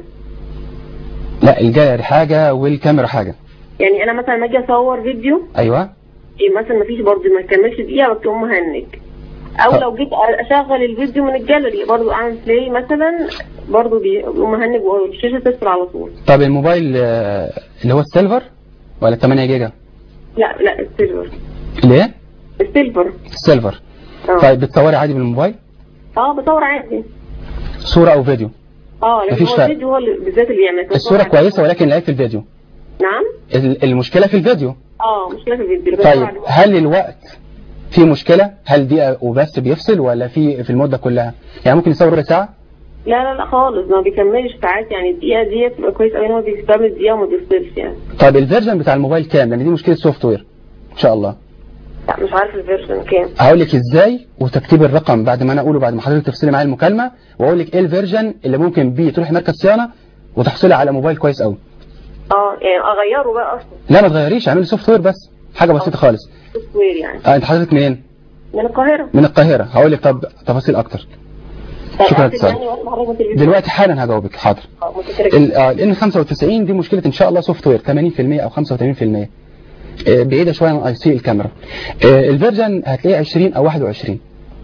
لا الجاليري حاجه والكاميرا حاجه يعني انا مثلا لما اجي اصور فيديو ايوه إيه مثلا ما فيش برضه ما كملش دقيقه بتقوم مهنج او طب. لو جيت اشغل الفيديو من الجاليري برضه اعمل بلاي مثلا برضه بيقوم مهنج والشاشه تفصل على طول طب الموبايل آه، اللي هو السيلفر ولا 8 جيجا لا لا السيلفر ليه السيلفر السيلفر اه طيب بتصوري عادي بالموبايل اه بصور عادي صوره او فيديو اه لكن مفيش هو فرق. الفيديو هو اللي بالذات اللي بيعمل كده. الصوره كويسه ولكن العيب في الفيديو نعم ال- المشكله في الفيديو اه مشكله في الفيديو بس طيب بعد- هل الوقت في مشكلة هل دقيقة وبس بيفصل ولا في في المدة كلها يعني ممكن يصور ربع ساعة لا لا لا خالص ما بيكملش ساعات يعني الدقيقه دي بتبقى كويس قوي ان هو بيستعمل الدقيقه وما بيفصلش يعني طيب الفيرجن بتاع الموبايل كام لان دي مشكلة سوفت وير ان شاء الله لا مش عارف الفيرجن كام هقول لك ازاي وتكتيب الرقم بعد ما انا اقوله بعد ما حضرتك تفصلي معايا المكالمة واقول لك ايه الفيرجن اللي ممكن بيه تروحي مركز صيانة وتحصلي على موبايل كويس قوي اه يعني اغيره بقى اصلا لا ما تغيريش اعملي سوفت وير بس حاجة بسيطة خالص سوفت وير يعني اه انت حضرتك منين من القاهره من القاهرة هقول لك طب تفاصيل اكتر شكرا أكتب اتصال يعني وأسمع حضرتك من التلفزيون. دلوقتي حالا هجاوبك حاضر اه متشكرة ال آه، ال 95 دي مشكلة ان شاء الله سوفت وير 80% او 85% آه، بعيدة شوية عن اي سي الكاميرا آه، الفيرجن هتلاقيه 20 او 21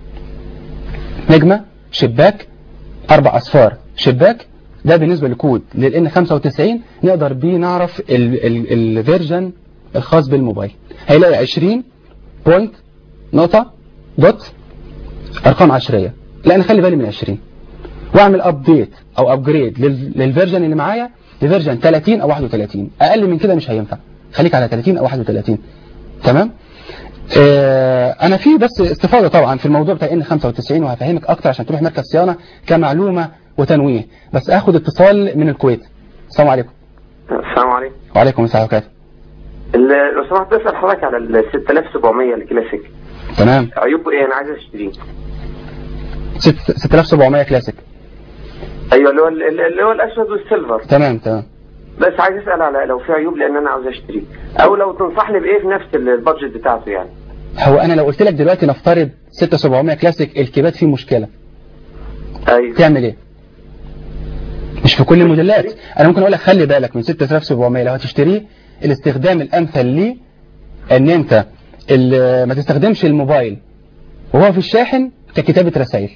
نجمة شباك اربع اصفار شباك ده بالنسبة لكود لان 95 نقدر بيه نعرف ال- ال- الفيرجن الخاص بالموبايل هيلاقي 20 بوينت نقطة دوت ارقام عشرية لا انا خلي بالي من 20 واعمل ابديت او ابجريد للفيرجن اللي معايا لفيرجن 30 او 31 اقل من كده مش هينفع خليك على 30 او 31 تمام آه انا في بس استفاضه طبعا في الموضوع بتاع ان 95 وهفهمك اكتر عشان تروح مركز صيانه كمعلومه وتنويه بس اخد اتصال من الكويت السلام عليكم السلام عليكم وعليكم السلام وبركاته ال- لو سمحت بسأل حضرتك على ال 6700 الكلاسيك تمام عيوبه ايه انا عايز اشتريه ست- 6700 كلاسيك ايوه اللي هو ال- ال- اللي هو الاسود والسيلفر تمام تمام بس عايز اسال على لو في عيوب لان انا عاوز اشتريه او لو تنصحني بايه في نفس ال- البادجت بتاعته يعني هو انا لو قلت لك دلوقتي نفترض 6700 كلاسيك الكيبات فيه مشكله ايوه تعمل ايه مش في كل الموديلات انا ممكن اقول لك خلي بالك من 6700 لو هتشتريه الاستخدام الامثل ليه ان انت ال- ما تستخدمش الموبايل وهو في الشاحن ككتابة رسائل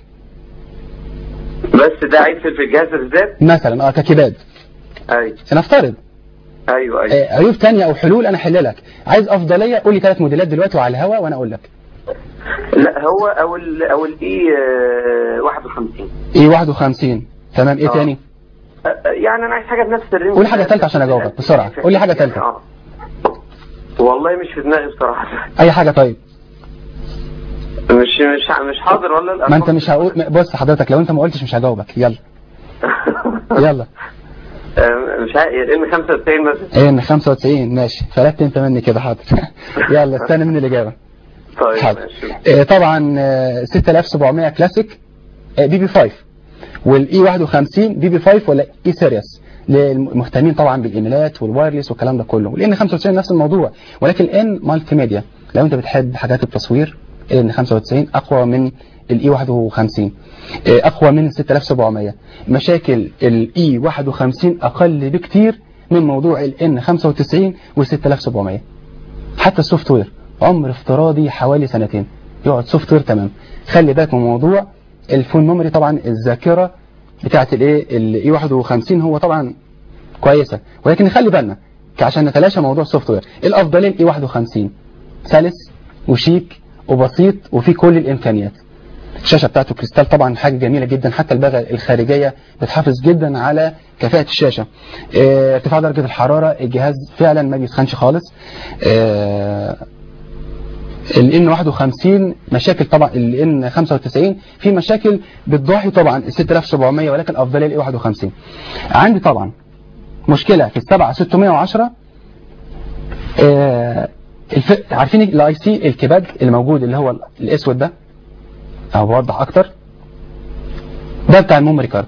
بس ده عيب في في الجهاز بالذات مثلا اه ككباد ايوه نفترض ايوه ايوه آه، عيوب تانية او حلول انا احل لك عايز افضليه قول لي ثلاث موديلات دلوقتي وعلى الهوا وانا اقول لك لا هو او ال او الاي 51 ايه 51 تمام ايه آه. تاني آه، يعني انا عايز حاجه بنفس الرينج قول حاجه ثالثه عشان اجاوبك بسرعه قول لي حاجه ثالثه آه. والله مش في دماغي بصراحه اي حاجه طيب مش مش مش حاضر ولا ما انت مش هقول بص حضرتك لو انت ما قلتش مش هجاوبك يلا يلا آه، مش عارف ان 95 مثلا ايه ان 95 ماشي فلت انت مني كده حاضر يلا استنى مني الاجابه طيب حاضر ماشي آه، طبعا آه، 6700 كلاسيك آه، بي بي 5 والاي 51 بي بي 5 ولا اي سيريس للمهتمين طبعا بالايميلات والوايرلس والكلام ده كله لان 95 نفس الموضوع ولكن الان مالتي ميديا لو انت بتحب حاجات التصوير الان 95 اقوى من الاي 51 آه، اقوى من 6700 مشاكل الاي 51 اقل بكتير من موضوع الان 95 و 6700 حتى السوفت وير عمر افتراضي حوالي سنتين يقعد سوفت وير تمام خلي بالك من موضوع الفون ميموري طبعا الذاكره بتاعت الايه الاي 51 هو طبعا كويسه ولكن خلي بالنا عشان نتلاشى موضوع السوفت وير الافضليه الاي 51 سلس وشيك وبسيط وفيه كل الامكانيات الشاشه بتاعته كريستال طبعا حاجه جميله جدا حتى الباغه الخارجيه بتحافظ جدا على كفاءه الشاشه اه، ارتفاع درجه الحراره الجهاز فعلا ما بيسخنش خالص اه، ال N51 مشاكل طبعا ال N95 في مشاكل بتضاحي طبعا ال 6700 ولكن افضليه ال 51 عندي طبعا مشكله في ال 7610 آه الف... عارفين الاي سي الكباد اللي موجود اللي هو الاسود ده او بوضح اكتر ده بتاع الميموري كارد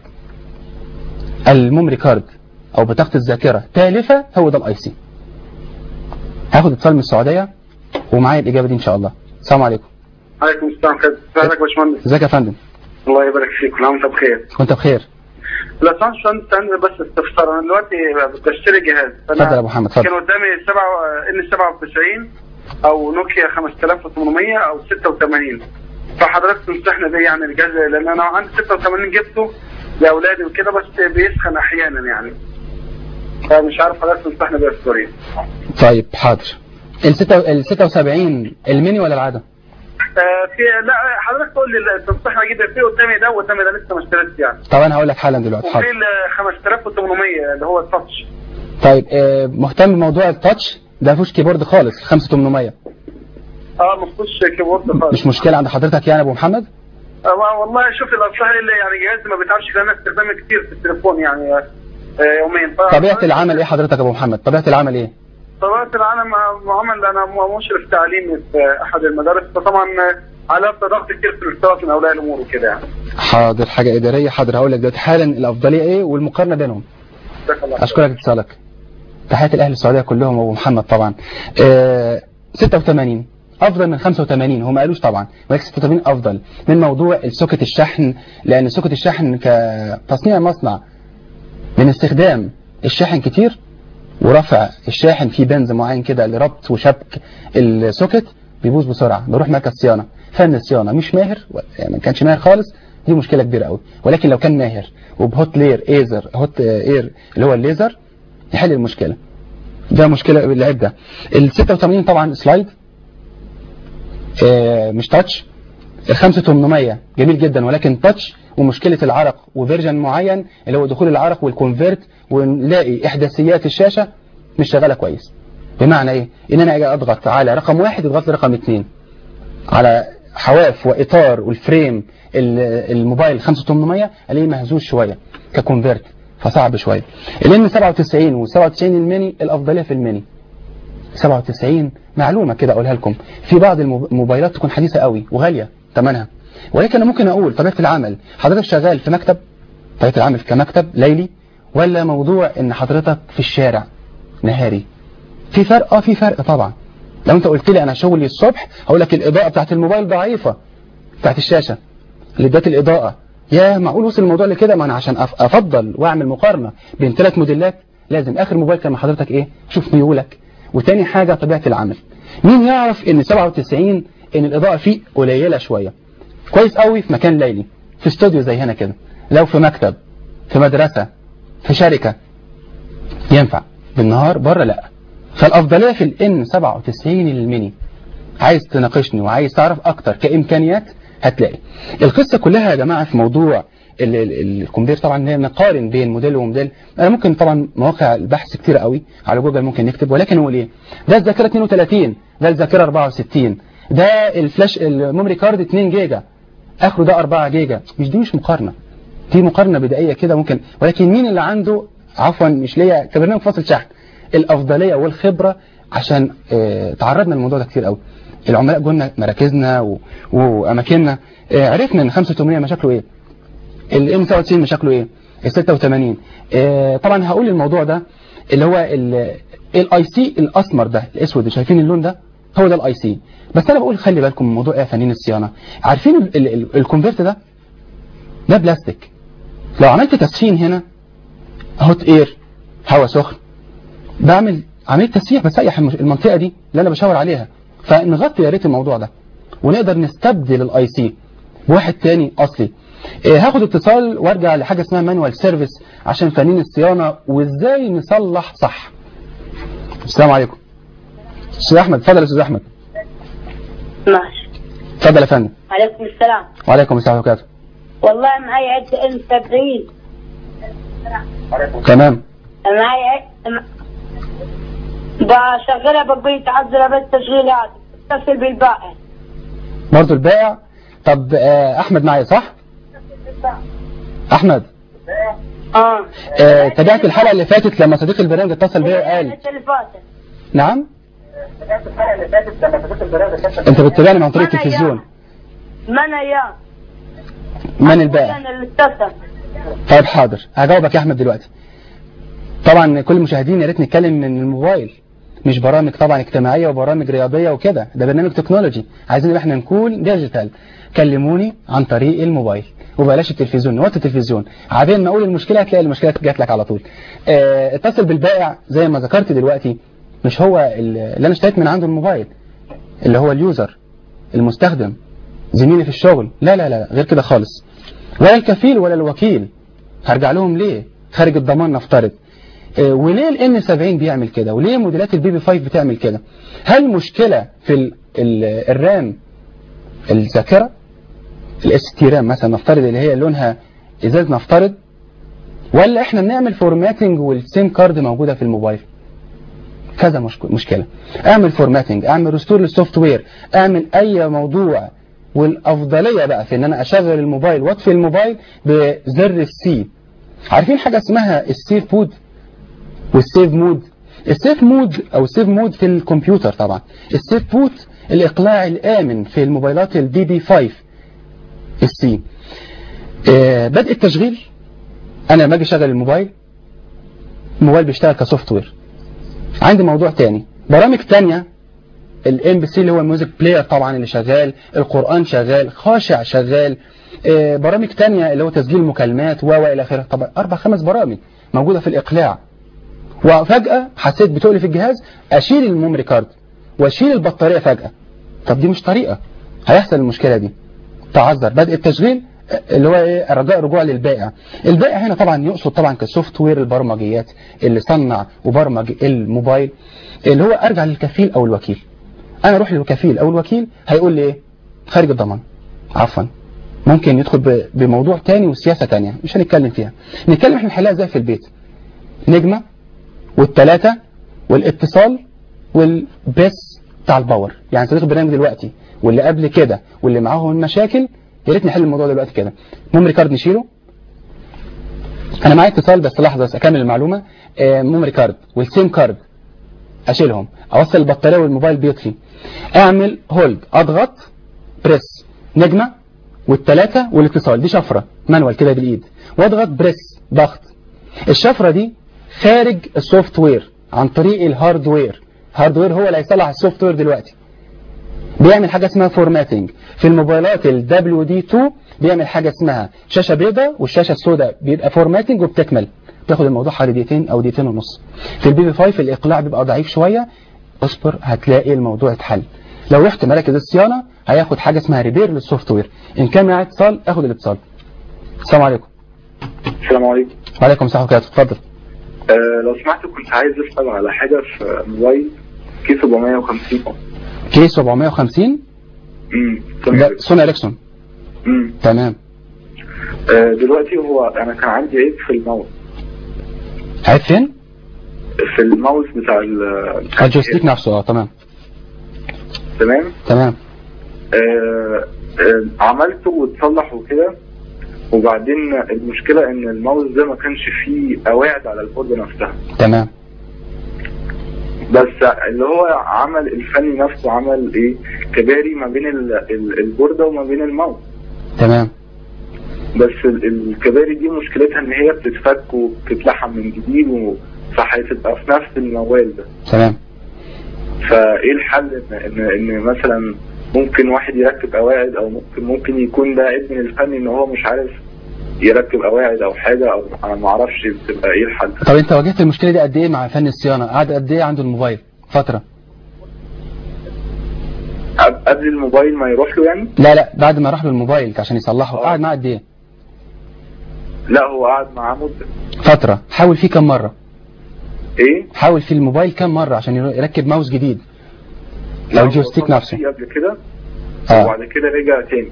الميموري كارد او بطاقه الذاكره تالفه هو ده الاي سي هاخد اتصال من السعوديه ومعايا الاجابه دي ان شاء الله السلام عليكم عليكم السلام خير ازيك يا باشمهندس ازيك يا فندم الله يبارك فيك كل عام وانت بخير وانت بخير لا صح باشمهندس عندي بس استفسار انا دلوقتي بشتري جهاز اتفضل يا ابو محمد اتفضل كان قدامي 7 ان 97 او نوكيا 5800 او 86 فحضرتك تنصحني بيه يعني الجهاز لان انا عندي 86 جبته لاولادي وكده بس بيسخن احيانا يعني فمش عارف حضرتك تنصحني بيه في طريق طيب حاضر ال 6 ال 76 الميني ولا العاده؟ آه في لا حضرتك تقول لي تنصحني اجيب في قدامي ده وقدامي ده لسه ما اشتريتش يعني طب انا هقول لك حالا دلوقتي وفي حاضر ال 5800 اللي هو التاتش طيب آه، مهتم بموضوع التاتش ده مفيهوش كيبورد خالص 5800 اه ما فيهوش كيبورد خالص مش مشكله عند حضرتك يعني يا ابو محمد آه والله شوف الانصح اللي يعني جهاز ما بيتعبش لان استخدامي كتير في التليفون يعني آه يومين ف- طبيعه العمل ايه حضرتك يا ابو محمد طبيعه العمل ايه طبيعة العالم معامل انا م- مشرف تعليمي في احد المدارس فطبعا على ضغط كتير في الاختلاط من اولياء الامور وكده يعني حاضر حاجه اداريه حاضر هقول لك دلوقتي حالا الافضليه ايه والمقارنه بينهم جزاك الله خير. اشكرك اتصالك تحياتي لاهل السعوديه كلهم وابو محمد طبعا آه 86 افضل من 85 هم ما قالوش طبعا ولكن 86 افضل من موضوع السوكت الشحن لان سوكت الشحن كتصنيع مصنع من استخدام الشاحن كتير ورفع الشاحن في بنز معين كده لربط وشبك السوكت بيبوظ بسرعه بيروح مركز صيانه فن الصيانه مش ماهر يعني ما كانش ماهر خالص دي مشكله كبيره قوي ولكن لو كان ماهر وبهوت لير ايزر هوت اير اللي هو الليزر يحل المشكله ده مشكله العيب ده ال 86 طبعا سلايد آه، مش تاتش ال 5800 جميل جدا ولكن تاتش ومشكله العرق وفيرجن معين اللي هو دخول العرق والكونفيرت ونلاقي احداثيات الشاشه مش شغاله كويس بمعنى ايه ان انا اجي اضغط على رقم واحد اضغط لي رقم اثنين على حواف واطار والفريم ال- الموبايل 5800 الاقيه مهزوز شويه ككونفيرت فصعب شويه الام 97 و97 الميني الافضليه في الميني 97 معلومه كده اقولها لكم في بعض الموب- الموبايلات تكون حديثه قوي وغاليه ثمنها ولكن انا ممكن اقول طبيعه العمل حضرتك شغال في مكتب طبيعه العمل كمكتب ليلي ولا موضوع ان حضرتك في الشارع نهاري في فرق اه في فرق طبعا لو انت قلت لي انا شغلي الصبح هقول لك الاضاءه بتاعت الموبايل ضعيفه بتاعت الشاشه اللي ادت الاضاءه يا معقول وصل الموضوع لكده ما انا عشان أف- افضل واعمل مقارنه بين ثلاث موديلات لازم اخر موبايل كان مع حضرتك ايه شوف ميولك وتاني حاجه طبيعه العمل مين يعرف ان 97 ان الاضاءه فيه قليله شويه كويس قوي في مكان ليلي في استوديو زي هنا كده لو في مكتب في مدرسه في شركه ينفع بالنهار بره لا فالافضليه في الان 97 الميني عايز تناقشني وعايز تعرف اكتر كامكانيات هتلاقي القصه كلها يا جماعه في موضوع ال- ال- الكمبيوتر طبعا ان هي نقارن بين موديل وموديل انا ممكن طبعا مواقع البحث كتير قوي على جوجل ممكن نكتب ولكن نقول ايه ده الذاكره 32 ده الذاكره 64 ده الفلاش الميموري كارد 2 جيجا اخره ده 4 جيجا مش دي مش مقارنه دي مقارنه بدائيه كده ممكن ولكن مين اللي عنده عفوا مش ليا كبرنامج فاصل شحن الافضليه والخبره عشان اه تعرضنا للموضوع ده كتير قوي العملاء قلنا مراكزنا و... واماكننا اه عرفنا ان 85 مشاكله ايه الام 97 مشاكله ايه ال 86 اه طبعا هقول الموضوع ده اللي هو الاي سي الاسمر ده الاسود اللي شايفين اللون ده هو ده الاي سي بس انا بقول خلي بالكم من موضوع ايه يا فنانين الصيانه عارفين ال- ال- ال- الكونفرت ده ده بلاستيك لو عملت تسخين هنا هوت اير هواء سخن بعمل عمليه تسييح بسيح المش- المنطقه دي اللي انا بشاور عليها فنغطي يا ريت الموضوع ده ونقدر نستبدل الاي سي بواحد تاني اصلي إيه هاخد اتصال وارجع لحاجه اسمها مانوال سيرفيس عشان فنانين الصيانه وازاي نصلح صح السلام عليكم استاذ احمد اتفضل يا استاذ احمد ماشي اتفضل يا فندم عليكم السلام وعليكم السلام ورحمه الله والله معي عدة ام 70 تمام معي عد- بشغلها بقول تعزل بس تشغيل هذا اتصل بالبائع برضه البائع طب آه، احمد معايا صح احمد اه آه، تابعت الحلقه اللي فاتت لما صديق البرنامج اتصل بيا وقال العدة اللي فاتت نعم انت بتتابعني عن طريق ما أنا التلفزيون ما انا يا من البائع انا اللي اتصل طيب حاضر هجاوبك يا احمد دلوقتي طبعا كل المشاهدين يا ريت نتكلم من الموبايل مش برامج طبعا اجتماعيه وبرامج رياضيه وكده ده برنامج تكنولوجي عايزين ان احنا نكون ديجيتال كلموني عن طريق الموبايل وبلاش التلفزيون نوطي التلفزيون عادين ما اقول المشكله هتلاقي المشكله جات لك على طول اه اتصل بالبائع زي ما ذكرت دلوقتي مش هو اللي انا اشتريت من عنده الموبايل اللي هو اليوزر المستخدم زميلي في الشغل لا لا لا غير كده خالص ولا الكفيل ولا الوكيل هرجع لهم ليه خارج الضمان نفترض آه، وليه الان 70 بيعمل كده وليه موديلات البي بي 5 بتعمل كده هل مشكلة في ال ال الرام الذاكرة الاس تي رام مثلا نفترض اللي هي لونها ازاز نفترض ولا احنا بنعمل فورماتنج والسيم كارد موجودة في الموبايل كذا مشك- مشكلة اعمل فورماتنج اعمل ريستور للسوفت وير اعمل اي موضوع والافضلية بقى في ان انا اشغل الموبايل واطفي الموبايل بزر السي عارفين حاجة اسمها السيف مود والسيف مود السيف مود او السيف مود في الكمبيوتر طبعا السيف بوت الاقلاع الامن في الموبايلات البي بي 5 السي آه بدء التشغيل انا لما اجي اشغل الموبايل الموبايل بيشتغل كسوفت وير عندي موضوع تاني برامج تانية الام بي سي اللي هو الميوزك بلاير طبعا اللي شغال القرآن شغال خاشع شغال آه، برامج تانية اللي هو تسجيل مكالمات و و الى اخره طبعا اربع خمس برامج موجودة في الاقلاع وفجأة حسيت بتقلي في الجهاز اشيل الميموري كارد واشيل البطارية فجأة طب دي مش طريقة هيحصل المشكلة دي تعذر بدء التشغيل آه، اللي هو ايه رجاء رجوع للبائع البائع هنا طبعا يقصد طبعا كسوفت وير البرمجيات اللي صنع وبرمج الموبايل اللي هو ارجع للكفيل او الوكيل انا اروح للكفيل او الوكيل هيقول لي ايه خارج الضمان عفوا ممكن يدخل ب- بموضوع تاني وسياسة تانية مش هنتكلم فيها نتكلم احنا نحلها ازاي في البيت نجمة والتلاتة والاتصال والبس بتاع الباور يعني صديق البرنامج دلوقتي واللي قبل كده واللي معاهم مشاكل يا ريت نحل الموضوع دلوقتي كده ميموري كارد نشيله انا معايا اتصال بس لحظه بس اكمل المعلومه آه، ميموري كارد والسيم كارد اشيلهم اوصل البطاريه والموبايل بيطفي اعمل هولد اضغط بريس نجمه والثلاثه والاتصال دي شفره مانوال كده بالايد واضغط بريس ضغط الشفره دي خارج السوفت وير عن طريق الهاردوير الهاردوير هو اللي هيصلح السوفت وير دلوقتي بيعمل حاجة اسمها فورماتنج في الموبايلات ال WD2 بيعمل حاجة اسمها شاشة بيضاء والشاشة السوداء بيبقى فورماتنج وبتكمل بتاخد الموضوع حوالي دقيقتين او دقيقتين ونص في البي بي 5 الاقلاع بيبقى ضعيف شوية اصبر هتلاقي الموضوع اتحل لو رحت مراكز الصيانة هياخد حاجة اسمها ريبير للسوفت وير ان كان معايا اتصال اخد الاتصال السلام عليكم السلام عليكم وعليكم السلام ورحمة الله اتفضل آه لو سمحت كنت عايز اسال على حاجه في موبايل كي 750 كي 750 امم ده سوني اريكسون امم تمام آه دلوقتي هو انا كان عندي عيب في الماوس عيب فين؟ في الماوس بتاع ال- الجويستيك نفسه اه تمام تمام تمام آه آه عملته واتصلح وكده وبعدين المشكله ان الماوس ده ما كانش فيه قواعد على البورد نفسها تمام بس اللي هو عمل الفني نفسه عمل ايه كباري ما بين ال- ال- البورده وما بين الماوس تمام بس ال- الكباري دي مشكلتها ان هي بتتفك وبتتلحم من جديد و... فهتبقى في نفس الموال ده تمام فايه الحل ان ان, إن مثلا ممكن واحد يركب قواعد او ممكن ممكن يكون ده عيب من الفني ان هو مش عارف يركب قواعد او حاجه او انا ما اعرفش بتبقى ايه الحل طب انت واجهت المشكله دي قد ايه مع فني الصيانه قعد قد ايه عنده الموبايل فتره قب- قبل الموبايل ما يروح له يعني لا لا بعد ما راح له الموبايل عشان يصلحه قعد معاه قد ايه لا هو قعد معاه مده فتره حاول فيه كم مره ايه حاول في الموبايل كم مره عشان يركب ماوس جديد لا، او هو الجويستيك صلح نفسه فيه قبل كده اه وبعد كده رجع تاني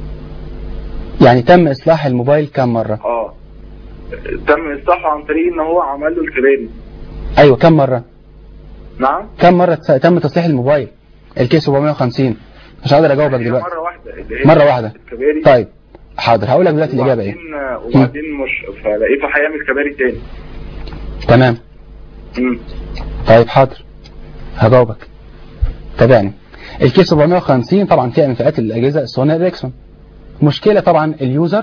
يعني تم اصلاح الموبايل كم مره اه تم اصلاحه عن طريق ان هو عمل له الكباري ايوه كم مره نعم كم مره تس- تم تصليح الموبايل الكي 750 مش هقدر اجاوبك دلوقتي مره واحده اللي هي مره واحده الكباري طيب حاضر هقول لك دلوقتي الاجابه ايه وبعدين وبعدين مش فلقيته هيعمل كباري تاني تمام مم. طيب حاضر هجاوبك تابعني الكي 750 طبعا فيها من فئات الاجهزه السوني اريكسون مشكله طبعا اليوزر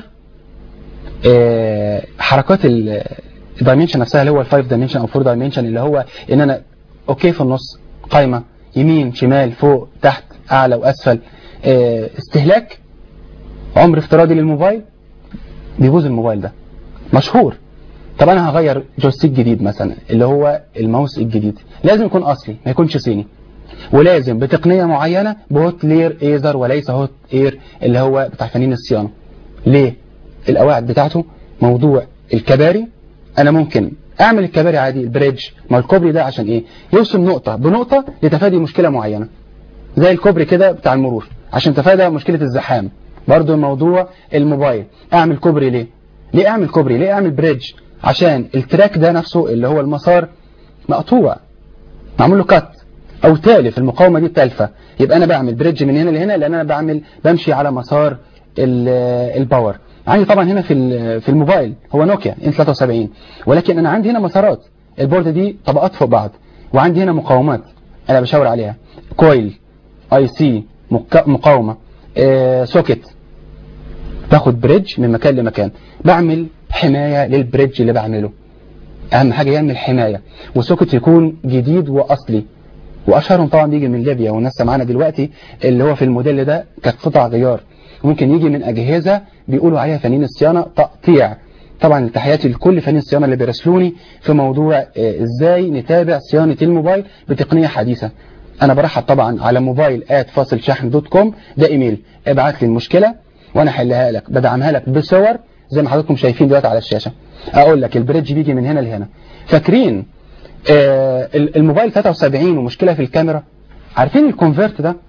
آه، حركات الدايمنشن نفسها اللي هو ال5 دايمنشن او 4 دايمنشن اللي هو ان انا اوكي في النص قايمه يمين شمال فوق تحت اعلى واسفل آه، استهلاك عمر افتراضي للموبايل بيبوظ الموبايل ده مشهور طب انا هغير جويستيك جديد مثلا اللي هو الماوس الجديد لازم يكون اصلي ما يكونش صيني ولازم بتقنيه معينه بهوت لير ايزر وليس هوت اير اللي هو بتاع فنين الصيانه ليه القواعد بتاعته موضوع الكباري انا ممكن اعمل الكباري عادي البريدج ما الكوبري ده عشان ايه يوصل نقطه بنقطه لتفادي مشكله معينه زي الكوبري كده بتاع المرور عشان تفادى مشكله الزحام برضو موضوع الموبايل اعمل كوبري ليه ليه اعمل كوبري ليه اعمل بريدج عشان التراك ده نفسه اللي هو المسار مقطوع معمول له كات او تالف المقاومه دي تالفه يبقى انا بعمل بريدج من هنا لهنا لان انا بعمل بمشي على مسار ال- الباور عندي طبعا هنا في ال- في الموبايل هو نوكيا ان 73 ولكن انا عندي هنا مسارات البورد دي طبقات فوق بعض وعندي هنا مقاومات انا بشاور عليها كويل اي سي مقاومه آه، سوكت باخد بريدج من مكان لمكان بعمل حمايه للبريدج اللي بعمله اهم حاجه يعمل حمايه وسوكت يكون جديد واصلي واشهرهم طبعا بيجي من ليبيا والناس معانا دلوقتي اللي هو في الموديل ده كانت قطع غيار ممكن يجي من اجهزه بيقولوا عليها فنين الصيانه تقطيع طبعا تحياتي لكل فنين الصيانه اللي بيراسلوني في موضوع آه، ازاي نتابع صيانه الموبايل بتقنيه حديثه انا برحب طبعا على موبايل ات فاصل شحن دوت كوم ده ايميل ابعت لي المشكله وانا احلها لك بدعمها لك بصور زي ما حضراتكم شايفين دلوقتي على الشاشه اقول لك البريدج بيجي من هنا لهنا فاكرين آه الموبايل 73 ومشكله في الكاميرا عارفين الكونفرت ده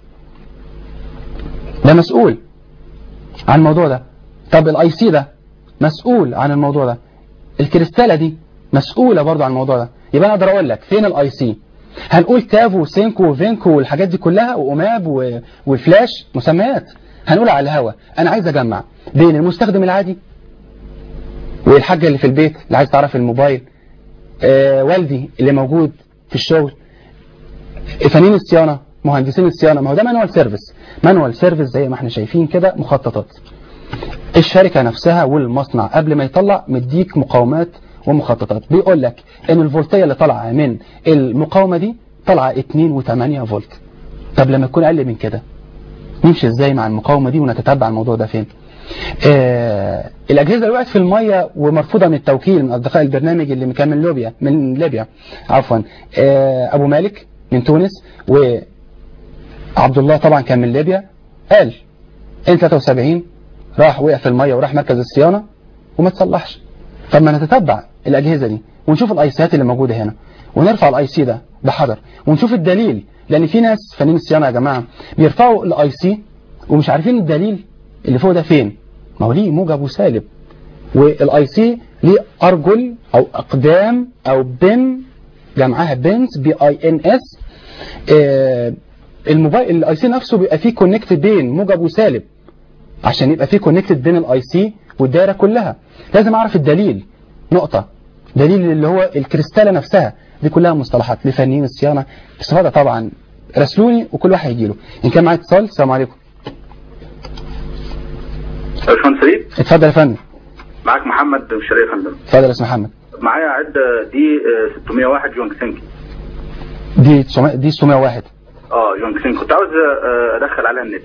ده مسؤول عن الموضوع ده طب الاي سي ده مسؤول عن الموضوع ده الكريستاله دي مسؤوله برضه عن الموضوع ده يبقى انا اقدر اقول لك فين الاي سي هنقول تاف وسينكو وفينكو والحاجات دي كلها واماب و- وفلاش مسميات هنقول على الهوا انا عايز اجمع بين المستخدم العادي والحاجه اللي في البيت اللي عايز تعرف الموبايل آه والدي اللي موجود في الشغل فنيين الصيانه مهندسين الصيانه ما هو ده مانوال سيرفيس مانوال سيرفيس زي ما احنا شايفين كده مخططات الشركه نفسها والمصنع قبل ما يطلع مديك مقاومات ومخططات بيقول لك ان الفولتيه اللي طالعه من المقاومه دي طالعه 2.8 فولت طب لما تكون اقل من كده نمشي ازاي مع المقاومه دي ونتتبع الموضوع ده فين آه الاجهزه دلوقتي في الميه ومرفوضه من التوكيل من اصدقاء البرنامج اللي كان من ليبيا من ليبيا عفوا آه ابو مالك من تونس وعبد الله طبعا كان من ليبيا قال ان 73 راح وقع في الميه وراح مركز الصيانه وما تصلحش طب ما نتتبع الاجهزه دي ونشوف الايسيات اللي موجوده هنا ونرفع الاي سي ده بحذر ونشوف الدليل لان في ناس فنانين الصيانه يا جماعه بيرفعوا الاي سي ومش عارفين الدليل اللي فوق ده فين ما هو ليه موجب وسالب والاي سي ليه ارجل او اقدام او بن جمعها بنز بي اي ان اس الموبايل الاي سي نفسه بيبقى فيه كونكت بين موجب وسالب عشان يبقى فيه كونكتد بين الاي سي والدايره كلها لازم اعرف الدليل نقطه دليل اللي هو الكريستاله نفسها دي كلها مصطلحات لفنيين الصيانه استفاده طبعا راسلوني وكل واحد يجي له ان كان معايا اتصال السلام عليكم باشمهندس سعيد اتفضل يا فندم معاك محمد شريف يا فندم اتفضل يا استاذ محمد معايا عده دي آه، 601 جونج سينك دي 900 دي 601 اه جونج سينك كنت عاوز آه، ادخل عليها النت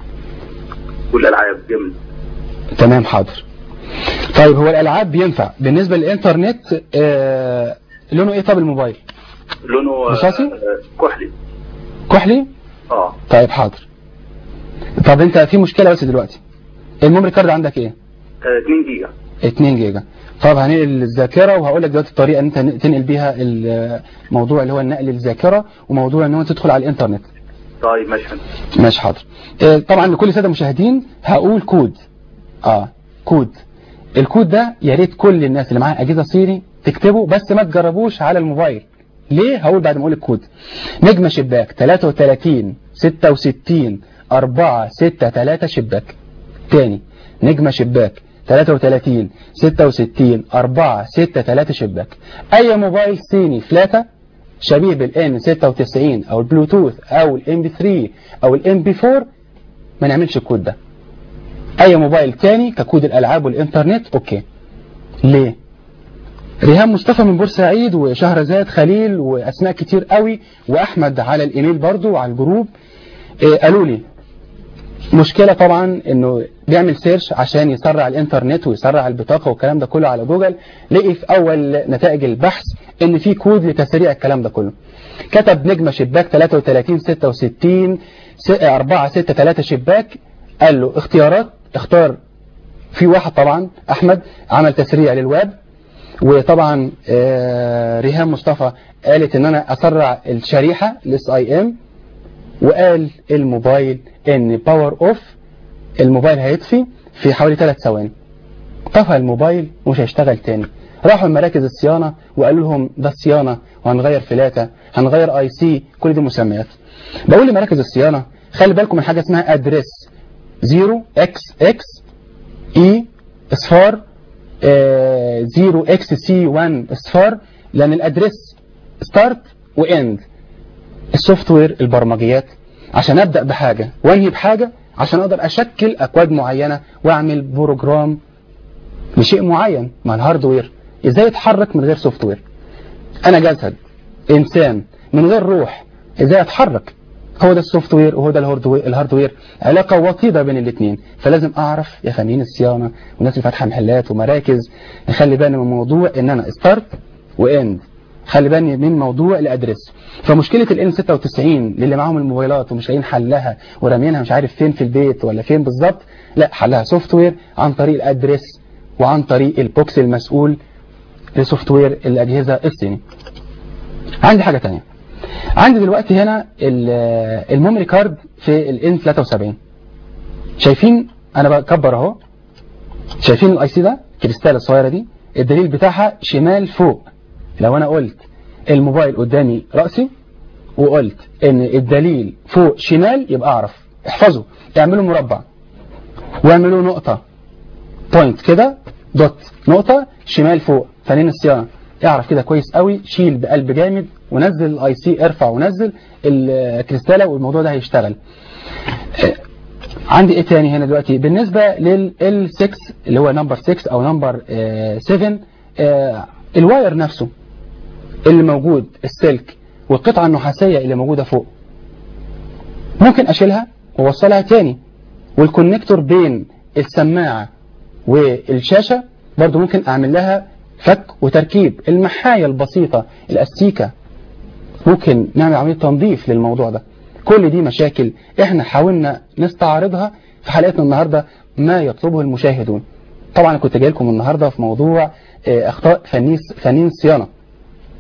والالعاب جيمز تمام حاضر طيب هو الالعاب بينفع بالنسبه للانترنت آه لونه ايه طب الموبايل لونه آه، رصاصي؟ آه، كحلي كحلي اه طيب حاضر طب انت في مشكله بس دلوقتي الميموري كارد عندك ايه آه، 2 جيجا 2 جيجا طب هنقل الذاكره وهقول لك دلوقتي الطريقه ان انت تنقل بيها الموضوع اللي هو النقل الذاكره وموضوع ان هو تدخل على الانترنت طيب ماشي يا فندم. ماشي حاضر آه، طبعا لكل الساده المشاهدين هقول كود اه كود الكود ده يا ريت كل الناس اللي معاها اجهزه صيني تكتبه بس ما تجربوش على الموبايل ليه هقول بعد ما اقول الكود نجمه شباك 33 66 4 6 3 شباك تاني نجمه شباك 33 66 4 6 3 شباك اي موبايل صيني فلاتة شبيه بالان 96 او البلوتوث او الام بي 3 او الام بي 4 ما نعملش الكود ده اي موبايل تاني ككود الالعاب والانترنت اوكي ليه ريهام مصطفى من بورسعيد وشهرزاد خليل واسماء كتير قوي واحمد على الايميل برضو وعلى الجروب إيه قالوا لي مشكلة طبعا انه بيعمل سيرش عشان يسرع الانترنت ويسرع البطاقة والكلام ده كله على جوجل لقي في اول نتائج البحث ان في كود لتسريع الكلام ده كله كتب نجمة شباك 33 66 4 6 3 شباك قال له اختيارات اختار في واحد طبعا احمد عمل تسريع للويب وطبعا آه، ريهام مصطفى قالت ان انا اسرع الشريحة الاس اي ام وقال الموبايل ان باور اوف الموبايل هيطفي في حوالي 3 ثواني طفى الموبايل ومش هيشتغل تاني راحوا لمراكز الصيانة وقالوا لهم ده الصيانة وهنغير فلاتة هنغير اي سي كل دي مسميات بقول لمراكز الصيانة خلي بالكم من حاجة اسمها ادريس 0 اكس اكس اي اصفار 0 اكس سي 1 اصفار لان الادريس ستارت واند السوفت وير البرمجيات عشان ابدا بحاجه وانهي بحاجه عشان اقدر اشكل اكواد معينه واعمل بروجرام لشيء معين مع الهاردوير ازاي يتحرك من غير سوفت وير انا جسد انسان من غير روح ازاي اتحرك هو ده السوفت وير وهو ده الهاردوير الهاردوير علاقه وطيده بين الاثنين فلازم اعرف يا فنانين الصيانه والناس اللي فاتحه محلات ومراكز نخلي بالنا من موضوع ان انا ستارت واند خلي بالي من موضوع الادرس فمشكله الان 96 للي معاهم الموبايلات ومش لاقيين حلها ورامينها مش عارف فين في البيت ولا فين بالظبط لا حلها سوفت وير عن طريق الادرس وعن طريق البوكس المسؤول لسوفت وير الاجهزه الصيني عندي حاجه تانية عندي دلوقتي هنا الميموري كارد في الان 73 شايفين انا بكبر اهو شايفين الاي سي ده الكريستال الصغيره دي الدليل بتاعها شمال فوق لو انا قلت الموبايل قدامي رأسي وقلت ان الدليل فوق شمال يبقى اعرف احفظوا اعملوا مربع واعملوا نقطة بوينت كده دوت نقطة شمال فوق فنين الصيانة اعرف كده كويس قوي شيل بقلب جامد ونزل الاي سي ارفع ونزل الكريستالة والموضوع ده هيشتغل عندي ايه تاني هنا دلوقتي بالنسبة لل 6 اللي هو نمبر 6 او نمبر 7 الواير نفسه اللي موجود السلك والقطعة النحاسية اللي موجودة فوق ممكن أشيلها ووصلها تاني والكونكتور بين السماعة والشاشة برضو ممكن أعمل لها فك وتركيب المحاية البسيطة الأستيكة ممكن نعمل عملية تنظيف للموضوع ده كل دي مشاكل احنا حاولنا نستعرضها في حلقتنا النهاردة ما يطلبه المشاهدون طبعا كنت جاي لكم النهاردة في موضوع اخطاء فنيس فنين الصيانة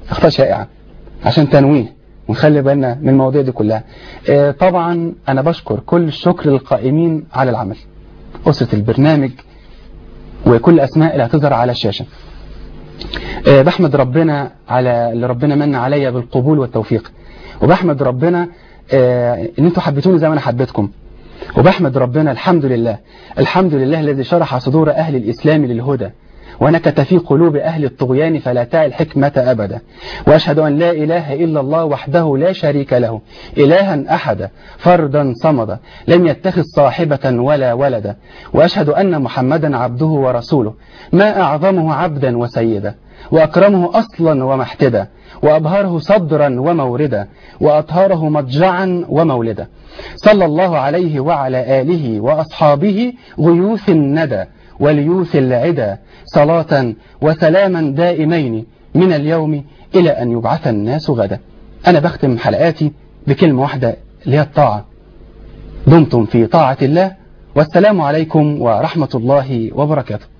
أخطاء شائعة عشان تنويه ونخلي بالنا من المواضيع دي كلها آه، طبعا أنا بشكر كل الشكر للقائمين على العمل أسرة البرنامج وكل أسماء اللي هتظهر على الشاشة آه، بحمد ربنا على اللي ربنا من عليا بالقبول والتوفيق وبحمد ربنا آه، ان انتوا حبيتوني زي ما انا حبيتكم وبحمد ربنا الحمد لله الحمد لله الذي شرح صدور اهل الاسلام للهدى ونكت في قلوب أهل الطغيان فلا تعي الحكمة أبدا وأشهد أن لا إله إلا الله وحده لا شريك له إلها أحدا فردا صمدا لم يتخذ صاحبة ولا ولدا وأشهد أن محمدا عبده ورسوله ما أعظمه عبدا وسيدا وأكرمه أصلا ومحتدا وأبهره صدرا وموردا وأطهره مضجعا ومولدا صلى الله عليه وعلى آله وأصحابه غيوث الندى وليوث العدا صلاة وسلاما دائمين من اليوم إلى أن يبعث الناس غدا أنا بختم حلقاتي بكلمة واحدة اللي هي الطاعة دمتم في طاعة الله والسلام عليكم ورحمة الله وبركاته